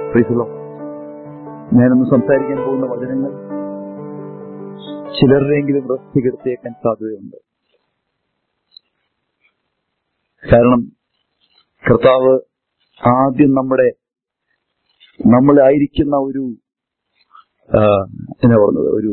പ്രീസുലോ ഞാനൊന്ന് സംസാരിക്കാൻ പോകുന്ന വചനങ്ങൾ ചിലരുടെയെങ്കിലും റെസ്റ്റ് കെടുത്തേക്കാൻ സാധ്യതയുണ്ട് കാരണം കർത്താവ് ആദ്യം നമ്മുടെ നമ്മളായിരിക്കുന്ന ഒരു ആ, എന്നാ പറഞ്ഞത് ഒരു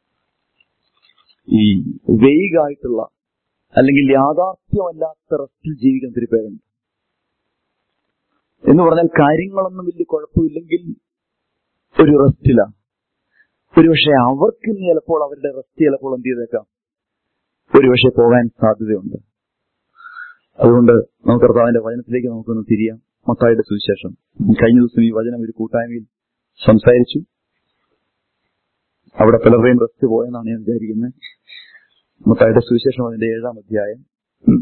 ഈ വെയിഗായിട്ടുള്ള അല്ലെങ്കിൽ യാഥാർത്ഥ്യമല്ലാത്ത റെസ്റ്റിൽ ജീവിക്കുന്ന ഒത്തിരി പേരുണ്ട് എന്ന് പറഞ്ഞാൽ കാര്യങ്ങളൊന്നും വലിയ കുഴപ്പമില്ലെങ്കിൽ ഒരു റെസ്റ്റിലാണ് ഒരുപക്ഷെ അവർക്ക് ഇനി ചിലപ്പോൾ അവരുടെ റെസ്റ്റ് ചിലപ്പോൾ എന്ത് ചെയ്തേക്കാം ഒരുപക്ഷെ പോകാൻ സാധ്യതയുണ്ട് അതുകൊണ്ട് നമുക്ക് കർത്താവിന്റെ വചനത്തിലേക്ക് നമുക്കൊന്ന് തിരിയാം മത്തായുടെ സുവിശേഷം കഴിഞ്ഞ ദിവസം ഈ വചനം ഒരു കൂട്ടായ്മയിൽ സംസാരിച്ചു അവിടെ പലരുടെയും റെസ്റ്റ് പോയെന്നാണ് ഞാൻ വിചാരിക്കുന്നത് മത്തായുടെ സുവിശേഷം അതിന്റെ ഏഴാം അധ്യായം ഉം.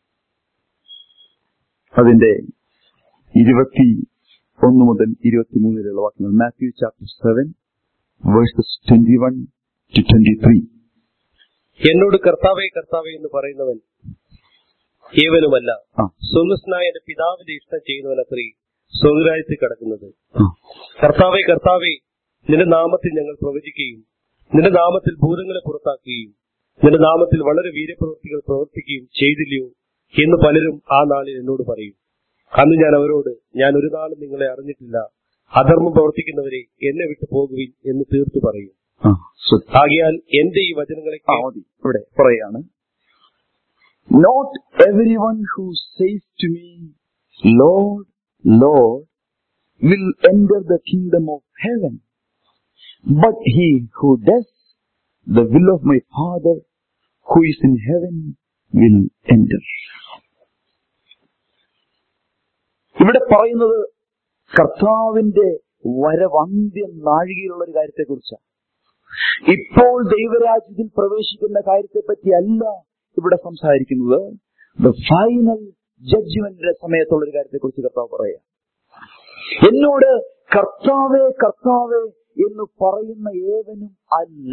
അതിന്റെ ഇരുപത്തി ഒന്ന് മുതൽ ഇരുപത്തിമൂന്നിലുള്ള വാക്യങ്ങൾ Mathew chapter seven verses twenty one to twenty three എന്നോട് കർത്താവേ കർത്താവേ എന്ന് പറയുന്നവൻ ഏവനുമല്ല ആ. സ്വന്തസ്നായ എന്റെ പിതാവിന്റെ ഇഷ്ടം ചെയ്യുന്നവൻ അത്രേ സ്വകാര്യത്തിൽ കിടക്കുന്നത് ആ. കർത്താവേ കർത്താവേ നിന്റെ നാമത്തിൽ ഞങ്ങൾ പ്രവചിക്കുകയും നിന്റെ നാമത്തിൽ ഭൂതങ്ങളെ പുറത്താക്കുകയും നിന്റെ നാമത്തിൽ വളരെ വീരപ്രവൃത്തികൾ പ്രവർത്തിക്കുകയും ചെയ്തില്ലയോ എന്ന് പലരും ആ നാളിൽ എന്നോട് പറയും അന്ന് ഞാൻ അവരോട് ഞാൻ ഒരു നാളും നിങ്ങളെ അറിഞ്ഞിട്ടില്ല അധർമ്മം പ്രവർത്തിക്കുന്നവരെ എന്നെ വിട്ടു പോകുവിൻ എന്ന് തീർത്തു പറയും ആ, ശരി. ആകിയാൽ എന്റെ ഈ വചനങ്ങളെ ആ മതി ഇവിടെ പറയാണ് not every one who says to me Lord Lord will enter the kingdom of heaven but he who does the will of my Father who is in heaven will enter ഇവിടെ പറയുന്നത് കർത്താവിന്റെ വരവന്ത്യ നാഴികയിലുള്ള ഒരു കാര്യത്തെക്കുറിച്ചാണ് ഇപ്പോൾ ദൈവരാജ്യത്തിൽ പ്രവേശിക്കുന്ന കാര്യത്തെ പറ്റിയല്ല ഇവിടെ സംസാരിക്കുന്നത് ദ ഫൈനൽ ജഡ്ജ്മെന്റിന്റെ സമയത്തുള്ള ഒരു കാര്യത്തെ കുറിച്ച് കർത്താവ് പറയാം എന്നോട് കർത്താവേ കർത്താവേ എന്ന് പറയുന്ന ഏവനും അല്ല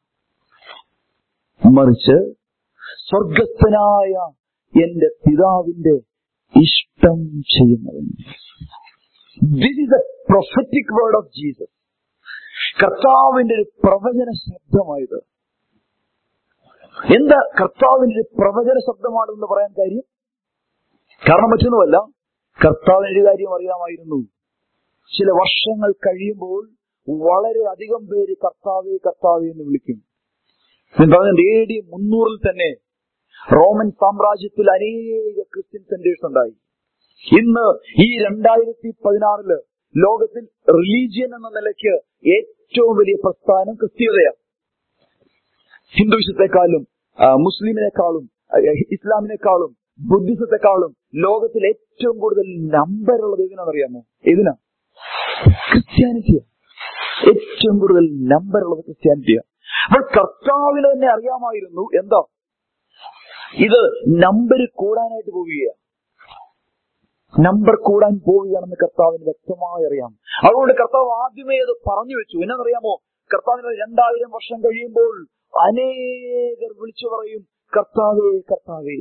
മറിച്ച് സ്വർഗസ്ഥനായ എന്റെ പിതാവിന്റെ ഇഷ്ടം ചെയ്യുന്നവൻ this is a prophetic word of Jesus കർത്താവിന്റെ ഒരു പ്രവചന ശബ്ദമായത് എന്താ കർത്താവിന്റെ ഒരു പ്രവചന ശബ്ദമാണെന്ന് പറയാൻ കാര്യം കാരണം മറ്റൊന്നുമല്ല കർത്താവിന് ഒരു കാര്യം അറിയാമായിരുന്നു ചില വർഷങ്ങൾ കഴിയുമ്പോൾ വളരെ അധികം പേര് കർത്താവെ കർത്താവെ എന്ന് വിളിക്കും ഞാൻ പറഞ്ഞ എ ഡി മുന്നൂറിൽ തന്നെ റോമൻ സാമ്രാജ്യത്തിൽ അനേക ക്രിസ്ത്യൻ സെന്റേഴ്സ് ഉണ്ടായി ഇന്ന് ഈ രണ്ടായിരത്തി പതിനാറില് ലോകത്തിൽ റിലീജിയൻ എന്ന നിലയ്ക്ക് ഏറ്റവും വലിയ പ്രസ്ഥാനം ക്രിസ്തീയതയാണ് ഹിന്ദുവിസത്തെക്കാളും ആ, മുസ്ലിമിനെക്കാളും ആ, ഇസ്ലാമിനെക്കാളും ബുദ്ധിസത്തെക്കാളും ലോകത്തിൽ ഏറ്റവും കൂടുതൽ നമ്പർ ഉള്ളത് ഏതിനാണെന്നറിയാമോ ഏതിനാ ക്രിസ്ത്യാനിറ്റിയാ ഏറ്റവും കൂടുതൽ നമ്പർ ഉള്ളത് ക്രിസ്ത്യാനിറ്റിയാ അപ്പോൾ കർത്താവിന് തന്നെ അറിയാമായിരുന്നു എന്താ ഇത് നമ്പർ കൂടാനായിട്ട് പോവുകയാണ് നമ്പർ കൂടാൻ പോവുകയാണെന്ന് കർത്താവിന് വ്യക്തമായി അറിയാം അതുകൊണ്ട് കർത്താവ് ആദ്യമേ അത് പറഞ്ഞു വെച്ചു എന്നറിയാമോ കർത്താവിന് രണ്ടായിരം വർഷം കഴിയുമ്പോൾ അനേകർ വിളിച്ചു പറയും കർത്താവേ കർത്താവേ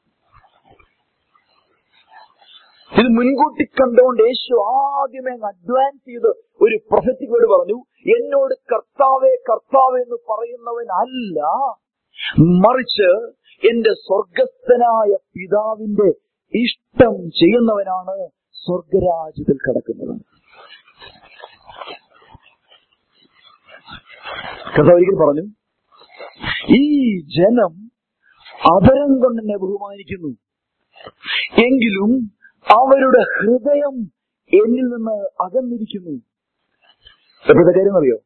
ഇത് മുൻകൂട്ടി കണ്ടുകൊണ്ട് യേശു ആദ്യമേ അങ്ങ് അഡ്വാൻസ് ചെയ്ത് ഒരു പ്രൊഫറ്റിക് വേർഡ് പറഞ്ഞു എന്നോട് കർത്താവേ കർത്താവേ എന്ന് പറയുന്നവൻ അല്ല മറിച്ച് എന്റെ സ്വർഗസ്ഥനായ പിതാവിന്റെ ഇഷ്ടം ചെയ്യുന്നവനാണ് സ്വർഗരാജ്യത്തിൽ കിടക്കുന്നത് കർത്താവ് ഒരിക്കൽ പറഞ്ഞു ഈ ജനം അതരം കൊണ്ട് എന്നെ ബഹുമാനിക്കുന്നു എങ്കിലും അവരുടെ ഹൃദയം എന്നിൽ നിന്ന് അകന്നിരിക്കുന്നു എപ്പോഴത്തെ കാര്യം അറിയോ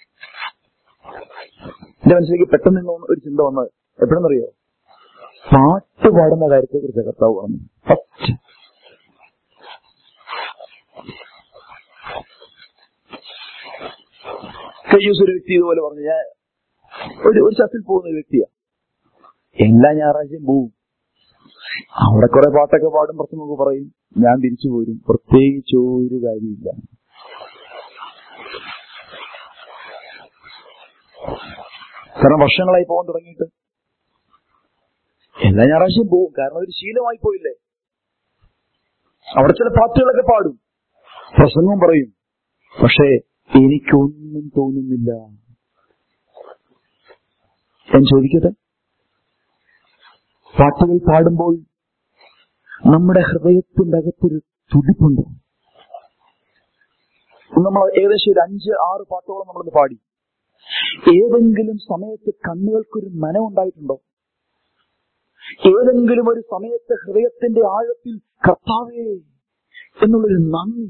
എന്റെ മനസ്സിലേക്ക് പെട്ടെന്ന് നിന്ന് ഒരു ചിന്ത വന്നത് എപ്പോഴെന്നറിയോ പാട്ട് പാടുന്ന കാര്യത്തെ കുറിച്ച് കർത്താവ് പറഞ്ഞു ഫസ്റ്റ് കഴിഞ്ഞ ദിവസം ഒരു വ്യക്തി ഇതുപോലെ പറഞ്ഞു ഞാൻ ഒരു ഒരു ചർച്ചിൽ പോകുന്ന ഒരു വ്യക്തിയാ എല്ലാ ഞായറാഴ്ചയും പോവും അവിടെ കുറെ പാട്ടൊക്കെ പാടും പ്രസംഗമൊക്കെ പറയും ഞാൻ തിരിച്ചു പോരും പ്രത്യേകിച്ച് ഒരു കാര്യമില്ല കാരണം വർഷങ്ങളായി പോകാൻ തുടങ്ങിയിട്ട് എല്ലാ ഞായറാഴ്ചയും പോവും കാരണം ഒരു ശീലമായി പോയില്ലേ അവിടെ ചില പാട്ടുകളൊക്കെ പാടും പ്രസംഗവും പറയും പക്ഷേ എനിക്കൊന്നും തോന്നുന്നില്ല ഞാൻ ചോദിക്കട്ടെ പാട്ടുകൾ പാടുമ്പോൾ നമ്മുടെ ഹൃദയത്തിന്റെ അകത്തൊരു തുടിപ്പുണ്ടോ നമ്മൾ ഏകദേശം ഒരു അഞ്ച് ആറ് പാട്ടുകളും നമ്മളൊന്ന് പാടി ഏതെങ്കിലും സമയത്ത് കണ്ണുകൾക്കൊരു നനവുണ്ടായിട്ടുണ്ടോ ഏതെങ്കിലും ഒരു സമയത്ത് ഹൃദയത്തിന്റെ ആഴത്തിൽ കർത്താവേ എന്നുള്ളൊരു നന്ദി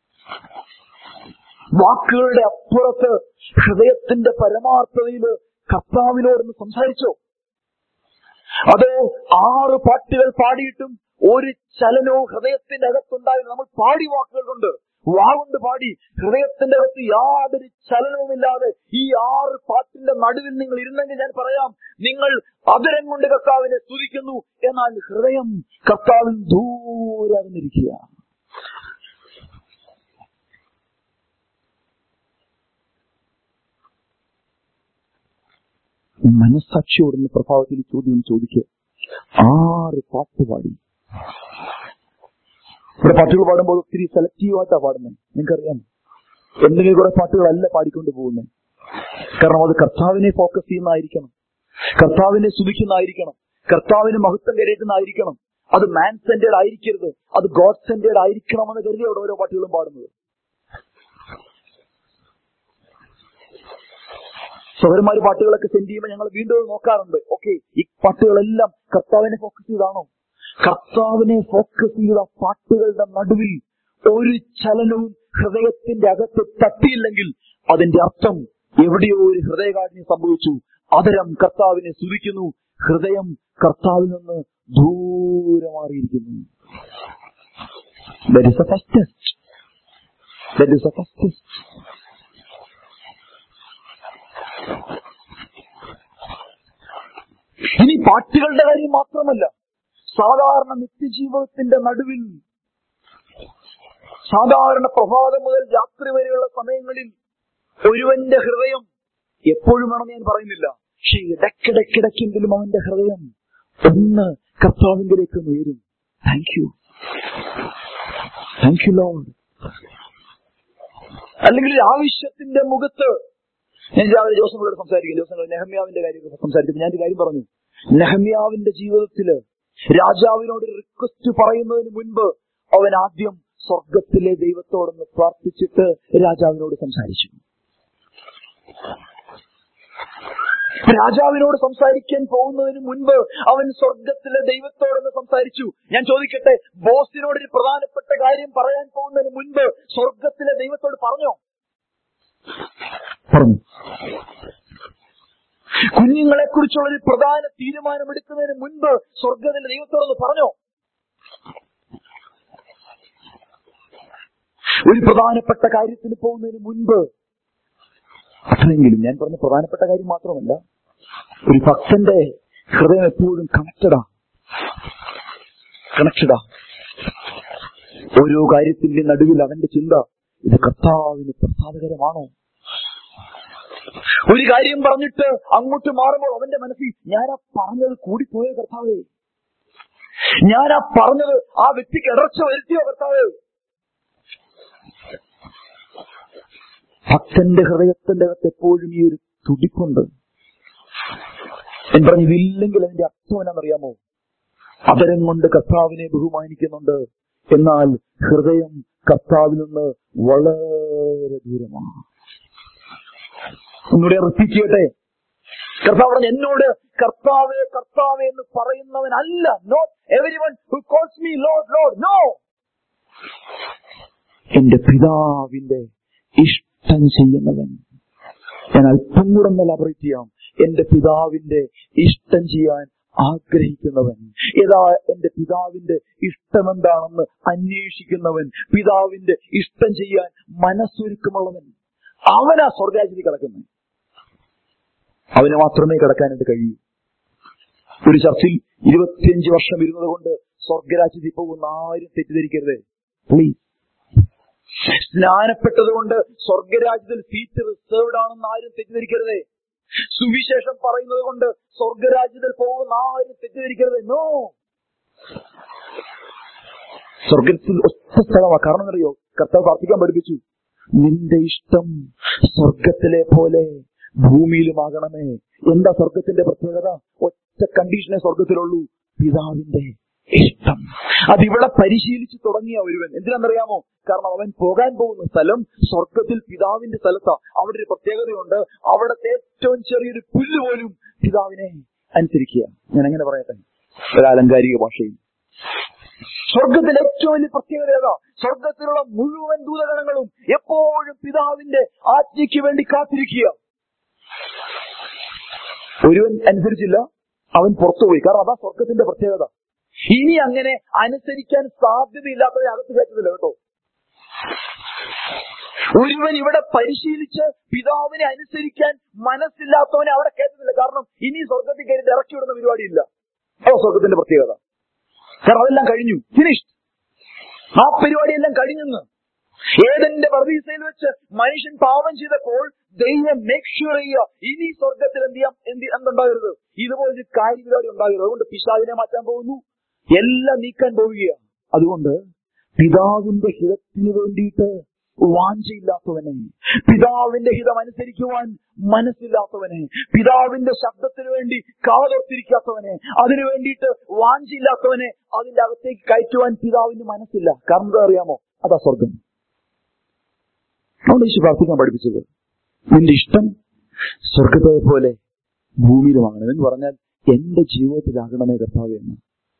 വാക്കുകളുടെ അപ്പുറത്ത് ഹൃദയത്തിന്റെ പരമാർത്ഥതയിൽ കർത്താവിനോടൊന്ന് സംസാരിച്ചോ അതോ ആറ് പാട്ടുകൾ പാടിയിട്ടും ഒരു ചലനവും ഹൃദയത്തിന്റെ അകത്തുണ്ടായി നമ്മൾ പാടി വാക്കുകൾ കൊണ്ട് വാഗുണ്ട് പാടി ഹൃദയത്തിന്റെ അകത്ത് യാതൊരു ചലനവുമില്ലാതെ ഈ ആറ് പാട്ടിന്റെ നടുവിൽ നിങ്ങൾ ഇരുന്നെങ്കിൽ ഞാൻ പറയാം നിങ്ങൾ അതരം കൊണ്ട് കർത്താവിനെ സ്തുതിക്കുന്നു എന്നാൽ ഹൃദയം കർത്താവിൽ ദൂരെ അകന്നിരിക്കുക മനസ്സാക്ഷിയോടുന്ന പ്രഭാവത്തിൽ ഈ ചോദ്യം ഒന്ന് ചോദിക്കുക ആറ് പാട്ട് പാടി ഇവിടെ പാട്ടുകൾ പാടുമ്പോൾ ഒത്തിരി സെലക്റ്റീവ് ആയിട്ടാ പാടുന്നത് നിങ്ങൾക്കറിയാം എന്തെങ്കിലും കുറെ പാട്ടുകളല്ല പാടിക്കൊണ്ട് പോകുന്നത് കാരണം അത് കർത്താവിനെ ഫോക്കസ് ചെയ്യുന്നതായിരിക്കണം കർത്താവിനെ സ്തുതിക്കുന്നതായിരിക്കണം കർത്താവിന് മഹത്വം കരയറ്റുന്നതായിരിക്കണം അത് മാൻ സെന്റേഡ് ആയിരിക്കരുത് അത് ഗോഡ് സെന്റേഡ് ആയിരിക്കണമെന്ന് കരുതി അവിടെ ഓരോ പാട്ടുകളും പാടുന്നത് സഹോദരന്മാര് പാട്ടുകളൊക്കെ സെൻഡ് ചെയ്യുമ്പോൾ ഞങ്ങൾ വീണ്ടും അത് നോക്കാറുണ്ട് ഓക്കെ ഈ പാട്ടുകളെല്ലാം കർത്താവിനെ ഫോക്കസ് ചെയ്താണോ കർത്താവിനെ ഫോക്കസ് ചെയ്ത പാട്ടുകളുടെ നടുവിൽ ഒരു ചലനവും ഹൃദയത്തിന്റെ അകത്ത് തട്ടിയില്ലെങ്കിൽ അതിന്റെ അർത്ഥം എവിടെയോ ഒരു ഹൃദയകാഠിന്യം സംഭവിച്ചു അതരം കർത്താവിനെ സ്തുതിക്കുന്നു ഹൃദയം കർത്താവിൽ നിന്ന് ദൂരെ മാറിയിരിക്കുന്നു That is the first test. That is the first test. ഇനി പാട്ടുകളുടെ കാര്യം മാത്രമല്ല സാധാരണ നിത്യജീവിതത്തിന്റെ നടുവിൽ സാധാരണ പ്രഭാതം മുതൽ രാത്രി വരെയുള്ള സമയങ്ങളിൽ ഒരുവന്റെ ഹൃദയം എപ്പോഴും വേണമെന്ന് ഞാൻ പറയുന്നില്ല പക്ഷെ ഇടയ്ക്കിടയ്ക്കിടയ്ക്കെങ്കിലും അവന്റെ ഹൃദയം ഒന്ന് കർത്താവിങ്കിലേക്ക് ഉയരും thank you thank you Lord അല്ലെങ്കിൽ ഒരു ആവശ്യത്തിന്റെ മുഖത്ത് ഞാൻ രാവിലെ ജോസങ്ങളോട് സംസാരിക്കും ജോസങ്ങൾ നെഹമ്യാവിന്റെ കാര്യം സംസാരിച്ചപ്പോൾ ഞാൻ ഒരു കാര്യം പറഞ്ഞു നെഹമ്യാവിന്റെ ജീവിതത്തില് രാജാവിനോട് റിക്വസ്റ്റ് പറയുന്നതിന് മുൻപ് അവൻ ആദ്യം സ്വർഗത്തിലെ ദൈവത്തോടൊന്ന് പ്രാർത്ഥിച്ചിട്ട് രാജാവിനോട് സംസാരിച്ചു രാജാവിനോട് സംസാരിക്കാൻ പോകുന്നതിന് മുൻപ് അവൻ സ്വർഗത്തിലെ ദൈവത്തോടൊന്ന് സംസാരിച്ചു ഞാൻ ചോദിക്കട്ടെ ബോസിനോട് ഒരു പ്രധാനപ്പെട്ട കാര്യം പറയാൻ പോകുന്നതിന് മുൻപ് സ്വർഗത്തിലെ ദൈവത്തോട് പറഞ്ഞോ പറഞ്ഞു കുഞ്ഞുങ്ങളെ കുറിച്ചുള്ള ഒരു പ്രധാന തീരുമാനമെടുക്കുന്നതിന് മുൻപ് സ്വർഗത്തിലെ ദൈവത്തോടൊന്ന് പറഞ്ഞോ ഒരു പ്രധാനപ്പെട്ട കാര്യത്തിന് പോകുന്നതിന് മുൻപ് അത്രയെങ്കിലും ഞാൻ പറഞ്ഞ പ്രധാനപ്പെട്ട കാര്യം മാത്രമല്ല ഒരു ഭക്തന്റെ ഹൃദയം എപ്പോഴും കണക്റ്റഡാ കണക്റ്റഡാ ഓരോ കാര്യത്തിന്റെ നടുവിൽ അവന്റെ ചിന്ത ഇത് കർത്താവിന് പ്രസാദകരമാണോ ഒരു കാര്യം പറഞ്ഞിട്ട് അങ്ങോട്ട് മാറുമ്പോൾ അവന്റെ മനസ്സിൽ ഞാനാ പറഞ്ഞത് കൂടിപ്പോയോ കർത്താവേ ഞാനാ പറഞ്ഞത് ആ വ്യക്തിക്ക് ഇടർച്ച വരുത്തിയോ കർത്താവേ ഭക്തന്റെ ഹൃദയത്തിന്റെ അകത്ത് എപ്പോഴും ഈ ഒരു തുടിപ്പുണ്ട് ഞാൻ പറഞ്ഞു ഇതില്ലെങ്കിൽ അതിന്റെ അർത്ഥം എന്നാണെന്നറിയാമോ അതരം കൊണ്ട് കർത്താവിനെ ബഹുമാനിക്കുന്നുണ്ട് എന്നാൽ ഹൃദയം കർത്താവിൽ നിന്ന് വളരെ ദൂരമാണ് ഒന്നുകൂടെ റിപ്പീറ്റ് ചെയ്യട്ടെ കർത്താവ് പറഞ്ഞു എന്നോട് കർത്താവേ കർത്താവേ എന്ന് പറയുന്നവനല്ല not every one who calls me Lord Lord no എന്റെ പിതാവിന്റെ ഇഷ്ടം ചെയ്യുന്നവൻ ഞാൻ അല്പം കൂടെ ഒന്ന് എലാബറേറ്റ് ചെയ്യാം എന്റെ പിതാവിന്റെ ഇഷ്ടം ചെയ്യാൻ ആഗ്രഹിക്കുന്നവൻ ഏതാ എന്റെ പിതാവിന്റെ ഇഷ്ടം എന്താണെന്ന് അന്വേഷിക്കുന്നവൻ പിതാവിന്റെ ഇഷ്ടം ചെയ്യാൻ മനസ്സൊരുക്കമുള്ളവൻ അവനാ സ്വർഗാജിൽ കിടക്കുന്നത് അവന് മാത്രമേ കിടക്കാനായിട്ട് കഴിയൂ ഒരു ചർച്ചിൽ ഇരുപത്തിയഞ്ച് വർഷം ഇരുന്നത് കൊണ്ട് സ്വർഗരാജ്യത്തിൽ പോകുന്ന ആരും തെറ്റിദ്ധരിക്കരുത് പ്ലീസ് സ്നാനപ്പെട്ടതുകൊണ്ട് സ്വർഗരാജ്യത്തിൽ സീറ്റ് റിസർവ്ഡ് ആണെന്ന് ആരും തെറ്റിദ്ധരിക്കരുതേ സുവിശേഷം പറയുന്നത് കൊണ്ട് സ്വർഗരാജ്യത്തിൽ പോകുന്ന ആരും തെറ്റിദ്ധരിക്കരുത് നോ സ്വർഗത്തിൽ ഒറ്റ സ്ഥലമാണ് കാരണം അറിയോ കർത്താവ് പ്രാർത്ഥിക്കാൻ പഠിപ്പിച്ചു നിന്റെ ഇഷ്ടം സ്വർഗത്തിലെ പോലെ ഭൂമിയിലുമാകണമേ എന്താ സ്വർഗത്തിന്റെ പ്രത്യേകത ഒറ്റ കണ്ടീഷനെ സ്വർഗത്തിലുള്ളൂ പിതാവിന്റെ ഇഷ്ടം അതിവിടെ പരിശീലിച്ചു തുടങ്ങിയ ഒരുവൻ എന്തിനാണെന്നറിയാമോ കാരണം അവൻ പോകാൻ പോകുന്ന സ്ഥലം സ്വർഗത്തിൽ പിതാവിന്റെ സ്ഥലത്താ അവിടെ ഒരു പ്രത്യേകതയുണ്ട് അവിടുത്തെ ഏറ്റവും ചെറിയൊരു പുല്ല് പോലും പിതാവിനെ അനുസരിക്കുക ഞാൻ എങ്ങനെ പറയട്ടെ ഒരു ആലങ്കാരിക ഭാഷയിൽ സ്വർഗത്തിലെ ഏറ്റവും വലിയ പ്രത്യേകത ഏതാ സ്വർഗത്തിലുള്ള മുഴുവൻ ദൂതഗണങ്ങളും എപ്പോഴും പിതാവിന്റെ ആജ്ഞയ്ക്ക് വേണ്ടി കാത്തിരിക്കുക ഒരുവൻ അനുസരിച്ചില്ല അവൻ പുറത്തുപോയി കാരണം അതാ സ്വർഗത്തിന്റെ പ്രത്യേകത ഇനി അങ്ങനെ അനുസരിക്കാൻ സാധ്യതയില്ലാത്തവരെ അകത്ത് കയറ്റുന്നില്ല കേട്ടോ ഒരുവൻ ഇവിടെ പരിശീലിച്ച് പിതാവിനെ അനുസരിക്കാൻ മനസ്സില്ലാത്തവനെ അവിടെ കയറ്റുന്നില്ല കാരണം ഇനി സ്വർഗത്തിൽ കയറി ഇറക്കി വിടുന്ന പരിപാടിയില്ല ഓ സ്വർഗത്തിന്റെ പ്രത്യേകത കാരണം അതെല്ലാം കഴിഞ്ഞു ഫിനിഷ് ആ പരിപാടിയെല്ലാം കഴിഞ്ഞെന്ന് ഏതെന്റെ പ്രതീസയിൽ വെച്ച് മനുഷ്യൻ പാപം ചെയ്തപ്പോൾ ദൈവം മേക്ക് ഷുവർ ചെയ്യുക ഇനി സ്വർഗത്തിൽ എന്ത് ചെയ്യാം എന്ത് എന്തുണ്ടാകരുത് ഇതുപോലൊരു കാര്യപരിപാടി ഉണ്ടാകരുത് അതുകൊണ്ട് പിശാവിനെ മാറ്റാൻ പോകുന്നു എല്ലാം നീക്കാൻ പോവുകയാണ് അതുകൊണ്ട് പിതാവിന്റെ ഹിതത്തിന് വേണ്ടിയിട്ട് വാഞ്ചയില്ലാത്തവനെ പിതാവിന്റെ ഹിതം അനുസരിക്കുവാൻ മനസ്സില്ലാത്തവനെ പിതാവിന്റെ ശബ്ദത്തിന് വേണ്ടി കാതോർത്തിരിക്കാത്തവനെ അതിനു വേണ്ടിയിട്ട് വാഞ്ചയില്ലാത്തവനെ അതിന്റെ അകത്തേക്ക് കയറ്റുവാൻ പിതാവിന് മനസ്സില്ല കാരണം എന്താ അറിയാമോ അതാ സ്വർഗം അതുകൊണ്ട് യേശു പ്രാർത്ഥിക്കാൻ പഠിപ്പിച്ചത് നിന്റെ ഇഷ്ടം സ്വർഗത്തെ പോലെ ഭൂമിയിലുമാകണം എന്ന് പറഞ്ഞാൽ എന്റെ ജീവിതത്തിലാകണമേ കർത്താവ് എന്ന്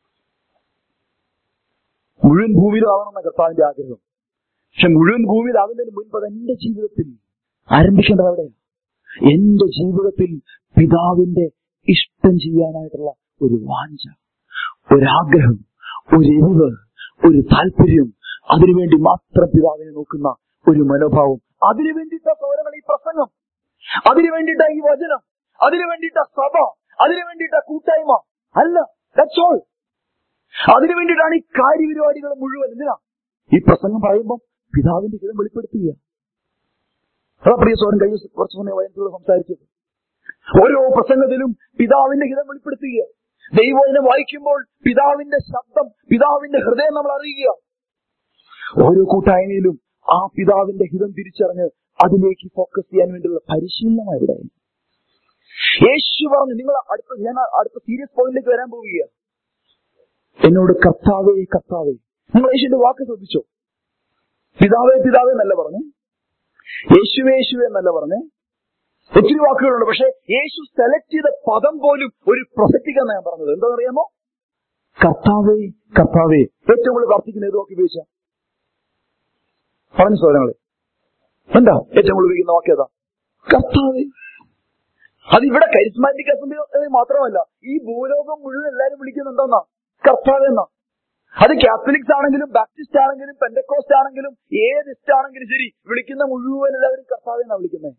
മുഴുവൻ ഭൂമിയിലാകണമെന്ന കർത്താവിന്റെ ആഗ്രഹം പക്ഷെ മുഴുവൻ ഭൂമിയിലാകുന്നതിന് മുൻപ് അത് എന്റെ ജീവിതത്തിൽ ആരംഭിക്കേണ്ടത് എവിടെയാണ് എന്റെ ജീവിതത്തിൽ പിതാവിന്റെ ഇഷ്ടം ചെയ്യാനായിട്ടുള്ള ഒരു വാഞ്ച ഒരാഗ്രഹം ഒരു എരിവ് ഒരു താല്പര്യം അതിനുവേണ്ടി മാത്രം പിതാവിനെ നോക്കുന്ന ഒരു മനോഭാവം അതിനു വേണ്ടിയിട്ട സൗരങ്ങൾ ഈ പ്രസംഗം അതിനു വേണ്ടിയിട്ട ഈ വചനം അതിനു വേണ്ടിയിട്ട സഭ അതിനു വേണ്ടിയിട്ട കൂട്ടായ്മ അല്ല ദാറ്റ്സ് ഓൾ അതിനു വേണ്ടിയിട്ടാണ് ഈ കാര്യപരിപാടികൾ മുഴുവൻ എന്തിനാ ഈ പ്രസംഗം പറയുമ്പോൾ പിതാവിന്റെ ഹിതം വെളിപ്പെടുത്തുക അതാ പ്രിയ സോരൻ കഴിഞ്ഞ കുറച്ച് സമയം വയനത്തോട് സംസാരിച്ചത് ഓരോ പ്രസംഗത്തിലും പിതാവിന്റെ ഹിതം വെളിപ്പെടുത്തുക ദൈവവചനം വായിക്കുമ്പോൾ പിതാവിന്റെ ശബ്ദം പിതാവിന്റെ ഹൃദയം നമ്മൾ അറിയുക ഓരോ കൂട്ടായ്മയിലും ആ പിതാവിന്റെ ഹിതം തിരിച്ചറിഞ്ഞ് അതിലേക്ക് ഫോക്കസ് ചെയ്യാൻ വേണ്ടിയുള്ള പരിശീലനമാണ് ഇവിടെ യേശു പറഞ്ഞു നിങ്ങൾ അടുത്ത ഞാൻ അടുത്ത സീരിയസ് പോയിന്റിലേക്ക് വരാൻ പോവുക എന്നോട് കർത്താവേ കർത്താവേ നിങ്ങൾ യേശുവിന്റെ വാക്ക് ശ്രദ്ധിച്ചോ പിതാവേ പിതാവേ എന്നല്ല പറഞ്ഞേ യേശുവേ യേശുവേ എന്നല്ല പറഞ്ഞേ ഒത്തിരി വാക്കുകളുണ്ട് പക്ഷെ യേശു സെലക്ട് ചെയ്ത പദം പോലും ഒരു പ്രൊഫറ്റിക് എന്നാണ് ഞാൻ പറഞ്ഞത് എന്താ അറിയാമോ കർത്താവേ കർത്താവേ ഏറ്റവും കൂടുതൽ പ്രാർത്ഥിക്കുന്ന ഏത് വാക്ക് ഉപയോഗിച്ച പറഞ്ഞു സോദരങ്ങളെ എന്താ ഏറ്റവും കൂടുതൽ ഉപയോഗിക്കുന്ന വാക്ക് ഏതാ കർത്താവേ അതിവിടെ കരിസ്മാറ്റിക് അസംബ്ലി മാത്രമല്ല ഈ ഭൂലോകം മുഴുവൻ എല്ലാരും വിളിക്കുന്നുണ്ടെന്നാ കർത്താവ് എന്നാ അത് കാത്തലിക്സ് ആണെങ്കിലും ബാപ്റ്റിസ്റ്റ് ആണെങ്കിലും പെൻഡക്കോസ്റ്റ് ആണെങ്കിലും ഏത് ഇസ്റ്റ് ആണെങ്കിലും ശരി വിളിക്കുന്ന മുഴുവൻ എല്ലാവരും കർത്താവ് എന്നാ വിളിക്കുന്നത്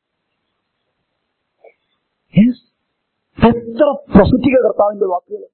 എത്ര പ്രസക്തിക കർത്താവിന്റെ വാക്കുകൾ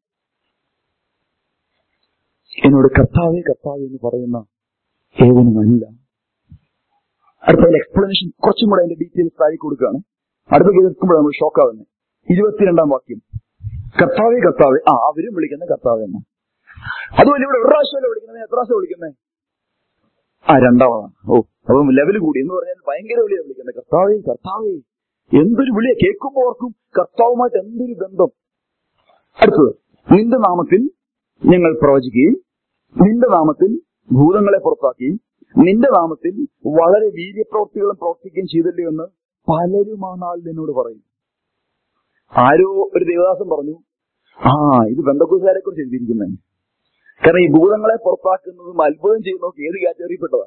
എന്നോട് കർത്താവേ കർത്താവേ എന്ന് പറയുന്ന ഏവനുമല്ല അടുത്തതിന്റെ എക്സ്പ്ലനേഷൻ കുറച്ചും കൂടെ അതിന്റെ ഡീറ്റെയിൽസ് താഴെ കൊടുക്കുകയാണ് അടുത്ത കേൾക്കുമ്പോൾ നമ്മൾ ഷോക്കാവുന്നത് ഇരുപത്തിരണ്ടാം വാക്യം കർത്താവേ കർത്താവേ ആ അവരും വിളിക്കുന്ന കർത്താവ് എന്ന് അതുപോലെ ഇവിടെ ഒരു പ്രാവശ്യമല്ലേ വിളിക്കുന്നത് എത്ര പ്രാവശ്യം വിളിക്കുന്നത് ആ രണ്ടാമതാണ് ഓ അപ്പം ലെവൽ കൂടി എന്ന് പറഞ്ഞാൽ ഭയങ്കര വിളിയാണ് വിളിക്കുന്നത് കർത്താവേ കർത്താവേ എന്തൊരു വിളിയാ കേൾക്കുമ്പോൾ ഓർക്കും കർത്താവുമായിട്ട് എന്തൊരു ബന്ധം അടുത്തത് നിന്റെ നാമത്തിൽ ഞങ്ങൾ പ്രവചിക്കുകയും നിന്റെ നാമത്തിൽ ഭൂതങ്ങളെ പുറത്താക്കുകയും നിന്റെ നാമത്തിൽ വളരെ വീര്യപ്രവൃത്തികളും പ്രവർത്തിക്കുകയും ചെയ്തല്ലോ എന്ന് പലരും ആ നാളിൽ എന്നോട് പറയും ആരോ ഒരു ദേവദാസൻ പറഞ്ഞു ആ ഇത് ബന്ധക്കുസാരെ കുറിച്ച് എഴുതിയിരിക്കുന്നത് കാരണം ഈ ഭൂതങ്ങളെ പുറത്താക്കുന്നതും അത്ഭുതം ചെയ്യുന്നതൊക്കെ ഏത് കാറ്റഗറിപ്പെട്ടതാ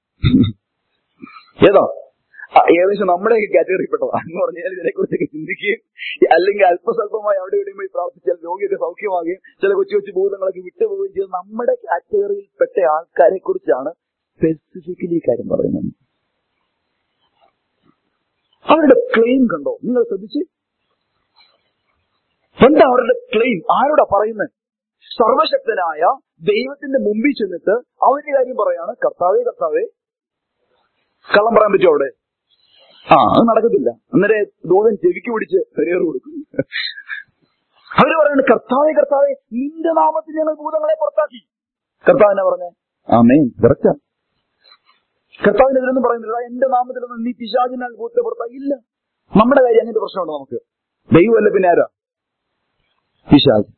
ഏതാ ആ, ഏകദേശം നമ്മുടെയൊക്കെ കാറ്റഗറിപ്പെട്ടതാ എന്ന് പറഞ്ഞാൽ ഇതിനെക്കുറിച്ചൊക്കെ ചിന്തിക്കുകയും അല്ലെങ്കിൽ അല്പസ്വല്പമായി അവിടെ ഇവിടെയും പോയി പ്രാർത്ഥിച്ചാൽ രോഗിയൊക്കെ സൗഖ്യമാകുകയും ചില കൊച്ചു കൊച്ചു ഭൂതങ്ങളൊക്കെ വിട്ടുപോവുകയും ചെയ്ത് നമ്മുടെ കാറ്റഗറിയിൽപ്പെട്ട ആൾക്കാരെ കുറിച്ചാണ് സ്പെസിഫിക്കലി ഈ കാര്യം പറയുന്നത് അവരുടെ ക്ലെയിം കണ്ടോ നിങ്ങൾ ശ്രദ്ധിച്ച് എന്താ അവരുടെ ക്ലെയിം ആരോടാ പറയുന്നത് സർവശക്തനായ ദൈവത്തിന്റെ മുമ്പിൽ ചെന്നിട്ട് അവന്റെ കാര്യം പറയാണ് കർത്താവേ കർത്താവേ കള്ളം പറയാൻ പറ്റുമോ അവിടെ ആ അത് നടക്കത്തില്ല അന്നേരം ദൂതൻ ചെവിക്ക് പിടിച്ച് പെരേറ് കൊടുക്കും അവര് പറയുന്നത് കർത്താവേ കർത്താവേ നിന്റെ നാമത്തിൽ ഞങ്ങൾ ഭൂതങ്ങളെ പുറത്താക്കി കർത്താവ് എന്നാ പറഞ്ഞേ ആമേൻ കറക്റ്റാ കർത്താവിനെതിരൊന്നും പറയുന്നില്ല എന്റെ നാമത്തിലൊന്നും നീ പിശാചിനാൽ ഭൂത്തെ പുറത്താക്കില്ല നമ്മുടെ കാര്യം അങ്ങനത്തെ പ്രശ്നമുണ്ട് നമുക്ക് ദൈവമല്ല പിന്നെ ആരാ പിശാജ്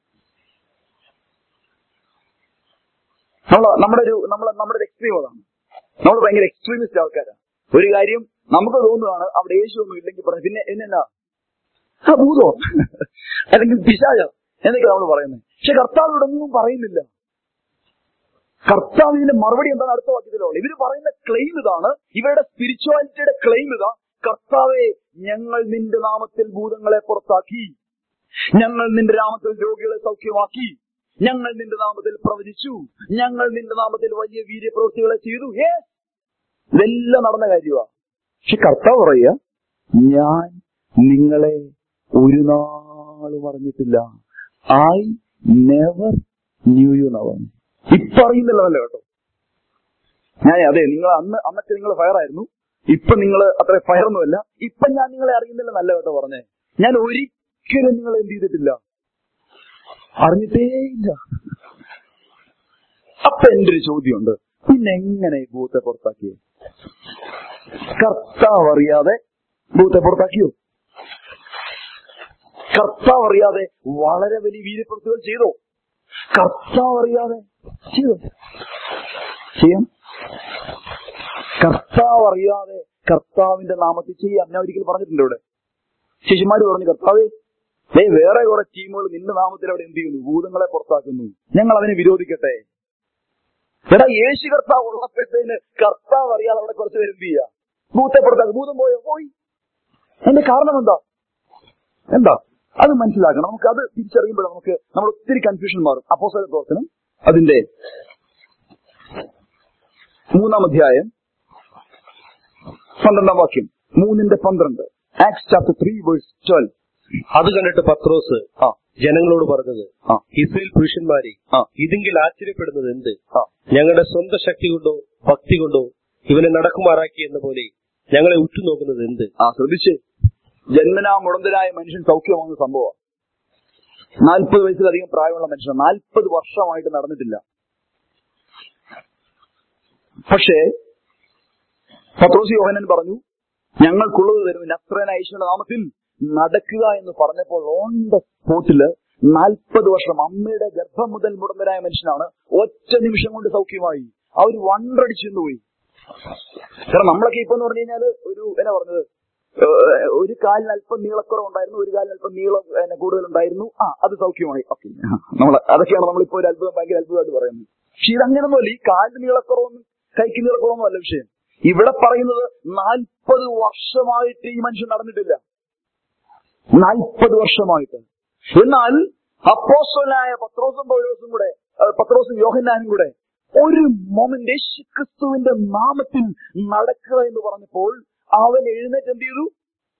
നമ്മൾ നമ്മുടെ ഒരു നമ്മളെ നമ്മുടെ ഒരു എക്സ്ട്രീം അതാണ് നമ്മൾ ഭയങ്കര എക്സ്ട്രീമിസ്റ്റ് ആൾക്കാരാണ് ഒരു കാര്യം നമുക്ക് തോന്നുകയാണ് അവിടെ യേശു ഒന്നും ഇല്ലെങ്കിൽ പറഞ്ഞു പിന്നെ എന്നെന്നാ ആ ഭൂതോ അല്ലെങ്കിൽ പിശാചോ എന്നൊക്കെ നമ്മൾ പറയുന്നത് പക്ഷെ കർത്താവിനോട് ഒന്നും പറയുന്നില്ല കർത്താവ് ഇതിന്റെ മറുപടി എന്താണ് അടുത്ത വാക്യത്തിലുള്ള ഇവര് പറയുന്ന ക്ലെയിം ഇതാണ് ഇവരുടെ സ്പിരിച്വാലിറ്റിയുടെ ക്ലെയിം ഇതാ കർത്താവെ ഞങ്ങൾ നിന്റെ നാമത്തിൽ ഭൂതങ്ങളെ പുറത്താക്കി ഞങ്ങൾ നിന്റെ നാമത്തിൽ രോഗികളെ സൗഖ്യമാക്കി ഞങ്ങൾ നിന്റെ നാമത്തിൽ പ്രവചിച്ചു ഞങ്ങൾ നിന്റെ നാമത്തിൽ വലിയ വീര്യപ്രവൃത്തികളെ ചെയ്തു ഏ ഇതെല്ലാം നടന്ന കാര്യമാണ് പക്ഷെ കർത്താവ് പറയുക ഞാൻ നിങ്ങളെ ഒരു നാളും അറിഞ്ഞിട്ടില്ല ഐ നെവർ ന്യൂ യു എന്നാ പറഞ്ഞു ഇപ്പൊ അറിയുന്നില്ലതല്ലോ കേട്ടോ ഞാൻ അതെ നിങ്ങൾ അന്ന് അന്നൊക്കെ നിങ്ങൾ ഫയറായിരുന്നു ഇപ്പൊ നിങ്ങൾ അത്ര ഫയറൊന്നുമല്ല ഇപ്പൊ ഞാൻ നിങ്ങളെ അറിയുന്നില്ലെന്നല്ല കേട്ടോ പറഞ്ഞേ ഞാൻ ഒരിക്കലും നിങ്ങളെ എന്ത് ചെയ്തിട്ടില്ല അറിഞ്ഞിട്ടേയില്ല അപ്പൊ എന്റെ ഒരു ചോദ്യമുണ്ട് പിന്നെ എങ്ങനെ ഈ ഭൂത്തെ പുറത്താക്കിയത് കർത്താവ് അറിയാതെ ഭൂത്തെ പുറത്താക്കിയോ കർത്താവ് അറിയാതെ വളരെ വലിയ വീര്യപ്രവൃത്തികൾ ചെയ്തോ കർത്താവ് അറിയാതെ ചെയ്തോ ചെയ്യാം കർത്താവ് അറിയാതെ കർത്താവിന്റെ നാമത്തിൽ ചെയ്യാം ഞാൻ ഒരിക്കൽ പറഞ്ഞിട്ടുണ്ട് ഇവിടെ ശിശുമാര് പറഞ്ഞു കർത്താവേ ഏ വേറെ കുറെ ടീമുകൾ നിന്റെ നാമത്തിൽ അവിടെ എന്ത് ചെയ്യുന്നു ഭൂതങ്ങളെ പുറത്താക്കുന്നു ഞങ്ങൾ അതിനെ വിരോധിക്കട്ടെ എടാ യേശു കർത്താവ് ഉള്ളപ്പോഴത്തേന് കർത്താവ് അറിയാതെ അവിടെ കുറച്ച് പേര് എന്ത് ചെയ്യുക ഭൂത്തെ പുറത്താക്കും ഭൂതം പോയോ പോയി അതിന്റെ കാരണം എന്താ എന്താ അത് മനസ്സിലാക്കണം നമുക്ക് അത് തിരിച്ചറിയുമ്പോൾ നമുക്ക് നമ്മൾ ഒത്തിരി കൺഫ്യൂഷൻ മാറും അപ്പോസല പ്രവർത്തനം അതിന്റെ മൂന്നാം അധ്യായം പന്ത്രണ്ടാം വാക്യം മൂന്നിന്റെ പന്ത്രണ്ട് Acts chapter three verse twelve അത് കണ്ടിട്ട് പത്രോസ് ആ ജനങ്ങളോട് പറഞ്ഞത് ആ ഇസ്രയേൽ പുരുഷന്മാരെ ആ. ഇതെങ്കിൽ ആശ്ചര്യപ്പെടുന്നത് എന്ത് ആ ഞങ്ങളുടെ സ്വന്തം ശക്തി കൊണ്ടോ ഭക്തി കൊണ്ടോ ഇവനെ നടക്കുമാറാക്കി എന്ന പോലെ ഞങ്ങളെ ഉറ്റുനോക്കുന്നത് എന്ത് ആ ശ്രദ്ധിച്ച് ജന്മനാ മുടന്തരായ മനുഷ്യൻ സൗഖ്യമാകുന്ന സംഭവം നാൽപ്പത് വയസ്സിലധികം പ്രായമുള്ള മനുഷ്യൻ നാൽപ്പത് വർഷമായിട്ട് നടന്നിട്ടില്ല പക്ഷേ പത്രോസി യോഹനൻ പറഞ്ഞു ഞങ്ങൾക്കുള്ളത് തരും നസ്രനായ ഈശ്വരന്റെ നാമത്തിൽ നടക്കുക എന്ന് പറഞ്ഞപ്പോൾ ഓൺ ദ സ്പോട്ടില് നാൽപ്പത് വർഷം അമ്മയുടെ ഗർഭം മുതൽ മുടന്തരായ മനുഷ്യനാണ് ഒറ്റ നിമിഷം കൊണ്ട് സൗഖ്യമായി അവർ വണ്ടടിച്ചു പോയി കാരണം നമ്മളൊക്കെ ഇപ്പൊ എന്ന് പറഞ്ഞു കഴിഞ്ഞാല് ഒരു എന്നാ പറഞ്ഞത് ഏഹ് ഒരു കാലിന് അല്പം നീളക്കുറവുണ്ടായിരുന്നു ഒരു കാലിന് അല്പം നീളം പിന്നെ കൂടുതലുണ്ടായിരുന്നു ആ അത് സൗഖ്യമായി ഓക്കെ നമ്മൾ അതൊക്കെയാണ് നമ്മളിപ്പോ ഒരു അത്ഭുതം ഭയങ്കര അത്ഭുതമായിട്ട് പറയുന്നത് പക്ഷെ ഇതങ്ങനെയൊന്നുമല്ല ഈ കാലിന് നീളക്കുറവൊന്നും കൈക്ക് നീളക്കുറവൊന്നും അല്ല വിഷയം ഇവിടെ പറയുന്നത് നാൽപ്പത് വർഷമായിട്ട് ഈ മനുഷ്യൻ നടന്നിട്ടില്ല നാൽപ്പത് വർഷമായിട്ട് എന്നാൽ അപ്പോസ്തലനായ പത്രോസും പൗലോസും കൂടെ ഏഹ് പത്രോസും യോഹന്നാനും കൂടെ ഒരു മൊമെന്റ് യേശുക്രിസ്തുവിന്റെ നാമത്തിൽ നടക്കുക എന്ന് പറഞ്ഞപ്പോൾ അവൻ എഴുന്നേറ്റ് എന്ത് ചെയ്തു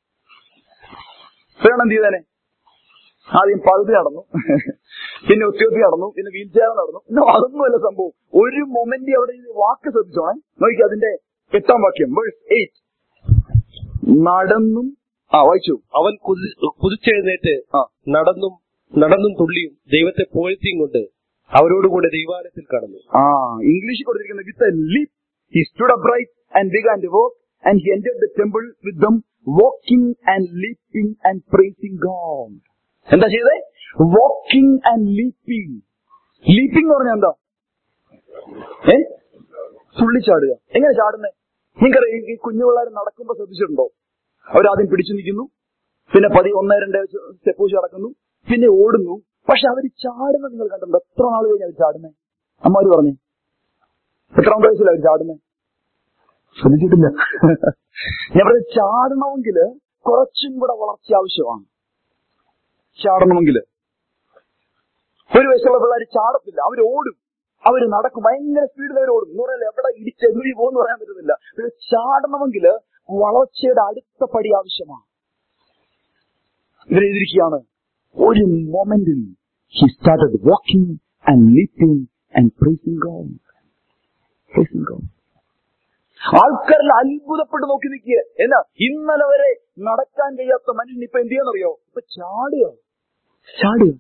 വേണം എന്ത് ചെയ്തേനെ ആദ്യം പകുതി നടന്നു പിന്നെ ഒത്തിയൊത്തി നടന്നു പിന്നെ വീൽ ചെയർ നടന്നു ഇന്നോ അതൊന്നുമല്ല സംഭവം ഒരു മൊമെന്റ് അവിടെ ഈ വാക്ക് ശ്രദ്ധിച്ചോണേ നോക്കി അതിന്റെ എട്ടാം വാക്യം വേഴ്സ് എയ്റ്റ് നടന്നും ആ വായിച്ചു അവൻ കുതി- കുതിച്ചെഴുന്നേറ്റ് ആ നടന്നും നടന്നും തുള്ളിയും ദൈവത്തെ പോഴ്ത്തിയും കൊണ്ട് അവരോടുകൂടെ ദൈവാലയത്തിൽ കടന്നു ആ ഇംഗ്ലീഷിൽ കൊടുത്തിരിക്കുന്നത് with a leap he stood upright and began to work and he enter the temple with them walking and leaping and praising God എന്താ ചെയ്തേ വാക്കിംഗ് ആൻഡ് ലീപ്പിംഗ് ലീപ്പിംഗ് എന്ന് പറഞ്ഞാൽ എന്താ ഏ തുള്ളിച്ചാടുക എങ്ങനെ ചാടുന്നേ നിങ്ങൾക്കറിയാം ഈ കുഞ്ഞു പിള്ളേർ നടക്കുമ്പോ ശ്രദ്ധിച്ചിട്ടുണ്ടോ അവരാദ്യം പിടിച്ചു നിൽക്കുന്നു പിന്നെ പതി ഒന്ന് രണ്ട് സ്റ്റെപ്പ് വെച്ച് നടക്കുന്നു പിന്നെ ഓടുന്നു പക്ഷെ അവർ ചാടുന്നത് നിങ്ങൾ കണ്ടിട്ടുണ്ടോ എത്ര നാൾ കഴിഞ്ഞ് അവർ ചാടുന്നേ അമ്മമാര് പറഞ്ഞേ എത്രാമത്തെ വയസ്സിൽ അവർ ചാടുന്നേ ശ്രദ്ധിച്ചിട്ടില്ല ഞാൻ പറഞ്ഞ ചാടണമെങ്കിൽ കുറച്ചും കൂടെ വളർച്ച ആവശ്യമാണ് ചാടണമെങ്കിൽ ഒരു വയസ്സുള്ള പിള്ളേർ ചാടത്തില്ല അവർ ഓടും അവർ നടക്കും ഭയങ്കര സ്പീഡിൽ അവർ ഓടും എന്ന് പറയാൻ എവിടെ ഇടിച്ചെതുവി പോകുമെന്ന് പറയാൻ പറ്റുന്നില്ല പക്ഷെ ചാടണമെങ്കിൽ വളർച്ചയുടെ അടുത്ത പടി ആവശ്യമാണ് ഇവരെഴുതിയിരിക്കുകയാണ് ഒരു മൊമെന്റിൽ he started walking and leaping and praising God praising God ആൾക്കാരിൽ അത്ഭുതപ്പെട്ട് നോക്കി നിൽക്കുക എന്നാ ഇന്നലെ വരെ നടക്കാൻ കഴിയാത്ത മനുഷ്യൻ ഇപ്പൊ എന്ത് ചെയ്യാന്നറിയോ ഇപ്പൊ ചാടുക ചാടുക